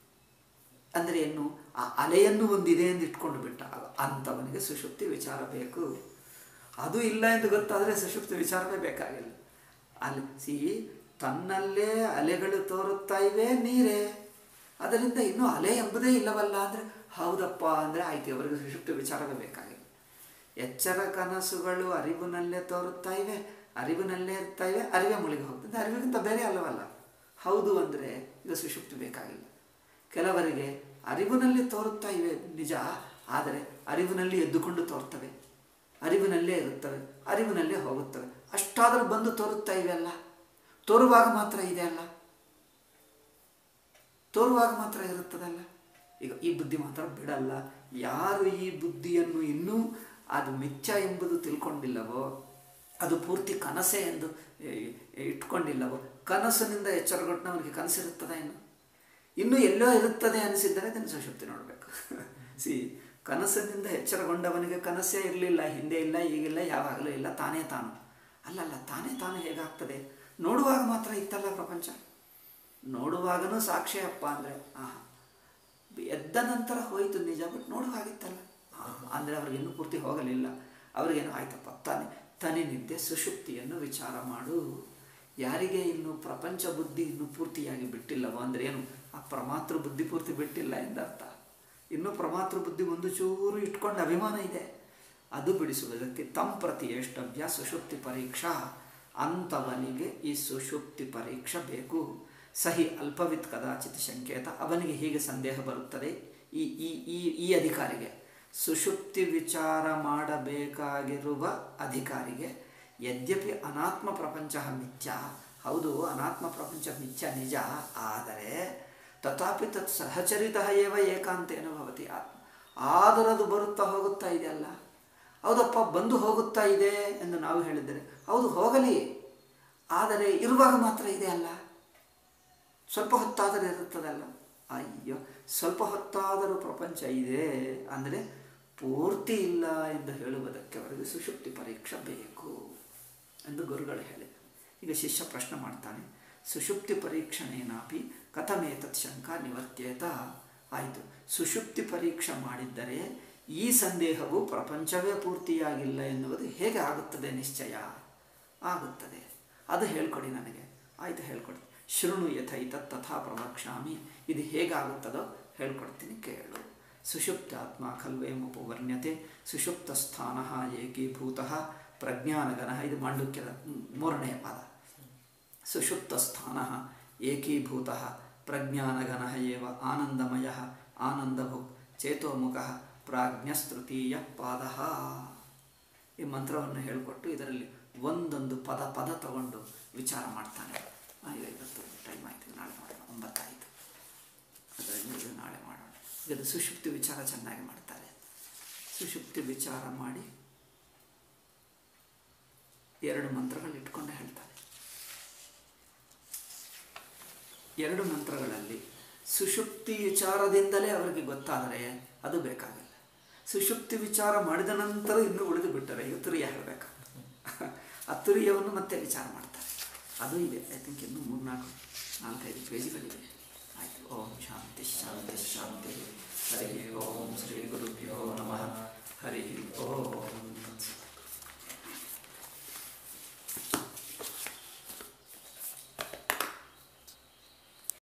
ಅಂದರೆ ಏನು ಆ ಅಲೆಯನ್ನು ಒಂದಿದೆ ಎಂದು ಇಟ್ಕೊಂಡು ಬಿಟ್ಟ ಅಂಥವನಿಗೆ ಸುಷುಪ್ತಿ ವಿಚಾರ ಬೇಕು ಅದು ಇಲ್ಲ ಎಂದು ಗೊತ್ತಾದರೆ ಸುಷುಪ್ತಿ ವಿಚಾರವೇ ಬೇಕಾಗಿಲ್ಲ ಅಲ್ಲಿ ಸಿ ತನ್ನಲ್ಲೇ ಅಲೆಗಳು ತೋರುತ್ತಾ ಇವೆ ನೀರೇ ಅದರಿಂದ ಇನ್ನೂ ಅಲೆ ಎಂಬುದೇ ಇಲ್ಲವಲ್ಲ ಅಂದರೆ ಹೌದಪ್ಪ ಅಂದರೆ ಆಯ್ತು ಅವರಿಗೆ ಸುಷುಪ್ತಿ ವಿಚಾರವೇ ಬೇಕಾಗಿಲ್ಲ ಎಚ್ಚರ ಕನಸುಗಳು ಅರಿವಿನಲ್ಲೇ ತೋರುತ್ತಾ ಇವೆ ಅರಿವಿನಲ್ಲೇ ಇರ್ತಾ ಇವೆ ಅರಿವೇ ಮುಳುಗಿ ಹೋಗ್ತದೆ ಅರಿವಿಗಿಂತ ಬೇರೆ ಅಲ್ಲವಲ್ಲ ಹೌದು ಅಂದರೆ ಇದು ಸುಷುಪ್ತಿ ಬೇಕಾಗಿಲ್ಲ ಕೆಲವರಿಗೆ ಅರಿವಿನಲ್ಲಿ ತೋರುತ್ತಾ ಇವೆ ನಿಜ ಆದರೆ ಅರಿವಿನಲ್ಲಿ ಎದ್ದುಕೊಂಡು ತೋರ್ತವೆ ಅರಿವಿನಲ್ಲೇ ಇರುತ್ತವೆ ಅರಿವಿನಲ್ಲೇ ಹೋಗುತ್ತವೆ ಅಷ್ಟಾದರೂ ಬಂದು ತೋರುತ್ತಾ ಇವೆ ಅಲ್ಲ ತೋರುವಾಗ ಮಾತ್ರ ಇದೆ ಅಲ್ಲ ತೋರುವಾಗ ಮಾತ್ರ ಇರುತ್ತದಲ್ಲ ಈಗ ಈ ಬುದ್ಧಿ ಮಾತ್ರ ಬಿಡಲ್ಲ ಯಾರು ಈ ಬುದ್ಧಿಯನ್ನು ಇನ್ನೂ ಅದು ಮಿಥ್ಯ ಎಂಬುದು ತಿಳ್ಕೊಂಡಿಲ್ಲವೋ ಅದು ಪೂರ್ತಿ ಕನಸೇ ಎಂದು ಎ- ಇಟ್ಕೊಂಡಿಲ್ಲವೋ ಕನಸಿನಿಂದ ಎಚ್ಚರಗೊಟ್ಟನವನಿಗೆ ಕನಸಿರುತ್ತದೆ ಇನ್ನು ಇನ್ನೂ ಎಲ್ಲೋ ಇರುತ್ತದೆ ಅನಿಸಿದ್ದರೆ ಅದನ್ನು ಸುಷುಪ್ತಿ ನೋಡಬೇಕು ಸಿ ಕನಸಿನಿಂದ ಎಚ್ಚರಗೊಂಡವನಿಗೆ ಕನಸೇ ಇರಲಿಲ್ಲ ಹಿಂದೆ ಇಲ್ಲ ಈಗಿಲ್ಲ ಯಾವಾಗಲೂ ಇಲ್ಲ ತಾನೇ ತಾನು ಅಲ್ಲಲ್ಲ ತಾನೇ ತಾನು ಹೇಗಾಗ್ತದೆ ನೋಡುವಾಗ ಮಾತ್ರ ಇತ್ತಲ್ಲ ಪ್ರಪಂಚ ನೋಡುವಾಗನೂ ಸಾಕ್ಷಿ ಅಪ್ಪ ಅಂದರೆ ಆಹಾ ಎದ್ದ ನಂತರ ಹೋಯಿತು ನಿಜ ಬಟ್ ನೋಡುವಾಗಿತ್ತಲ್ಲ ಅಂದರೆ ಅವ್ರಿಗೆ ಇನ್ನೂ ಪೂರ್ತಿ ಹೋಗಲಿಲ್ಲ ಅವ್ರಿಗೇನು ಆಯ್ತಪ್ಪ ತಾನೇ ತನಿ ನಿದ್ದೆ ಸುಷುಪ್ತಿಯನ್ನು ವಿಚಾರ ಮಾಡು ಯಾರಿಗೆ ಇನ್ನು ಪ್ರಪಂಚ ಬುದ್ಧಿ ಇನ್ನೂ ಪೂರ್ತಿಯಾಗಿ ಬಿಟ್ಟಿಲ್ಲವೋ ಅಂದರೆ ಏನು ಆ ಪ್ರಮಾತೃ ಬುದ್ಧಿ ಪೂರ್ತಿ ಬಿಟ್ಟಿಲ್ಲ ಎಂದರ್ಥ ಇನ್ನೂ ಪ್ರಮಾತೃ ಬುದ್ಧಿ ಒಂದು ಚೂರು ಇಟ್ಕೊಂಡು ಅಭಿಮಾನ ಇದೆ ಅದು ಬಿಡಿಸುವುದಕ್ಕೆ ತಂ ಪ್ರತಿ ಎಷ್ಟಭ್ಯ ಸುಷುಪ್ತಿ ಪರೀಕ್ಷಾ ಅಂಥವನಿಗೆ ಈ ಸುಷುಪ್ತಿ ಪರೀಕ್ಷೆ ಬೇಕು ಸಹಿ ಅಲ್ಪವಿತ್ ಕದಾಚಿತ್ ಸಂಕೇತ ಅವನಿಗೆ ಹೀಗೆ ಸಂದೇಹ ಬರುತ್ತದೆ ಈ ಈ ಈ ಈ ಅಧಿಕಾರಿಗೆ ಸುಷುಪ್ತಿ ವಿಚಾರ ಮಾಡಬೇಕಾಗಿರುವ ಅಧಿಕಾರಿಗೆ ಯದ್ಯಪಿ ಅನಾತ್ಮ ಪ್ರಪಂಚ ಮಿಥ್ಯ ಹೌದು ಅನಾತ್ಮ ಪ್ರಪಂಚ ಮಿಥ್ಯ ನಿಜ ಆದರೆ ತಥಾಪಿ ತತ್ ಸಹಚರಿತ ಏವ ಏಕಾಂತೇನ ಭವತಿ ಆತ್ಮ ಆದರೂ ಅದು ಬರುತ್ತಾ ಹೋಗುತ್ತಾ ಇದೆಯಲ್ಲ ಹೌದಪ್ಪ ಬಂದು ಹೋಗುತ್ತಾ ಇದೆ ಎಂದು ನಾವು ಹೇಳಿದರೆ ಹೌದು ಹೋಗಲಿ ಆದರೆ ಇರುವಾಗ ಮಾತ್ರ ಇದೆ ಅಲ್ಲ ಸ್ವಲ್ಪ ಹೊತ್ತಾದರೂ ಇರುತ್ತದಲ್ಲ ಅಯ್ಯೋ ಸ್ವಲ್ಪ ಹೊತ್ತಾದರೂ ಪ್ರಪಂಚ ಇದೆ ಅಂದರೆ ಪೂರ್ತಿ ಇಲ್ಲ ಎಂದು ಹೇಳುವುದಕ್ಕೆ ಅವರಿಗೆ ಸುಷುಪ್ತಿ ಪರೀಕ್ಷೆ ಬೇಕು ಎಂದು ಗುರುಗಳು ಹೇಳಿದರು ಈಗ ಶಿಷ್ಯ ಪ್ರಶ್ನೆ ಮಾಡ್ತಾನೆ ಸುಷುಪ್ತಿ ಪರೀಕ್ಷಣೇನಾಪಿ ಕಥಮೇತತ್ ಶಂಕ ನಿವರ್ತ್ಯೇತ ಆಯಿತು ಸುಷುಪ್ತಿ ಪರೀಕ್ಷೆ ಮಾಡಿದ್ದರೆ ಈ ಸಂದೇಹವು ಪ್ರಪಂಚವೇ ಪೂರ್ತಿಯಾಗಿಲ್ಲ ಎನ್ನುವುದು ಹೇಗೆ ಆಗುತ್ತದೆ ನಿಶ್ಚಯ ಆಗುತ್ತದೆ ಅದು ಹೇಳ್ಕೊಡಿ ನನಗೆ ಆಯಿತು ಹೇಳ್ಕೊಡಿ ಶೃಣು ಯಥೈತ ತಥಾ ಪ್ರವಕ್ಷ್ಯಾಮಿ ಇದು ಹೇಗಾಗುತ್ತದೋ ಹೇಳ್ಕೊಡ್ತೀನಿ ಕೇಳು ಸುಷುಪ್ತಾತ್ಮ ಖಲ್ವೇಮುಪು ವರ್ಣ್ಯತೆ ಸುಷುಪ್ತ ಸ್ಥಾನ ಏಕೀಭೂತ ಪ್ರಜ್ಞಾನಗನ ಇದು ಮಾಂಡುಕ್ಯದ ಮೂರನೆಯ ಪದ ಸುಷುಪ್ತ ಸ್ಥಾನ ಏಕೀಭೂತ ಪ್ರಜ್ಞಾನಗನ ಏವ ಆನಂದಮಯ ಆನಂದಭುಕ್ ಚೇತೋಮುಖ ಪ್ರಾಜ್ಞಸ್ತೃತೀಯ ಪಾದ ಈ ಮಂತ್ರವನ್ನು ಹೇಳಿಕೊಟ್ಟು ಇದರಲ್ಲಿ ಒಂದೊಂದು ಪದ ಪದ ತಗೊಂಡು ವಿಚಾರ ಮಾಡ್ತಾನೆ ಆ, ಈಗ ಇವತ್ತು ಟೈಮ್ ಆಯಿತು ನಾಳೆ ಮಾಡೋಣ ಒಂಬತ್ತಾಯಿತು ಅದರಲ್ಲಿ ಇದು ನಾಳೆ ಮಾಡೋಣ ಈಗ ಅದು ಸುಷುಪ್ತಿ ವಿಚಾರ ಚೆನ್ನಾಗಿ ಮಾಡ್ತಾರೆ ಸುಷುಪ್ತಿ ವಿಚಾರ ಮಾಡಿ ಎರಡು ಮಂತ್ರಗಳು ಇಟ್ಕೊಂಡು ಹೇಳ್ತಾರೆ ಎರಡು ಮಂತ್ರಗಳಲ್ಲಿ ಸುಷುಪ್ತಿ ವಿಚಾರದಿಂದಲೇ ಅವರಿಗೆ ಗೊತ್ತಾದರೆ ಅದು ಬೇಕಾಗಿಲ್ಲ ಸುಷುಪ್ತಿ ವಿಚಾರ ಮಾಡಿದ ನಂತರ ಇನ್ನೂ ಉಳಿದು ಬಿಟ್ಟರೆ ಈಗ ತುರಿಯ ಹೇಳಬೇಕು ಆ ತುರಿಯವನ್ನು ಮತ್ತೆ ವಿಚಾರ ಮಾಡ್ತಾರೆ ಅದು ಇದೆ ಐ ಥಿಂಕ್ ಇನ್ನೂ ಮೂರ್ನಾಲ್ಕು ನಾಲ್ಕೈದು ಪೇಜ್ಗಳಿವೆ ಆಯಿತು ಓಂ ಶಾಂತಿ ಶಾಂತಿ ಶಾಂತಿ ಹರಿ ಓಂ ಶ್ರೀ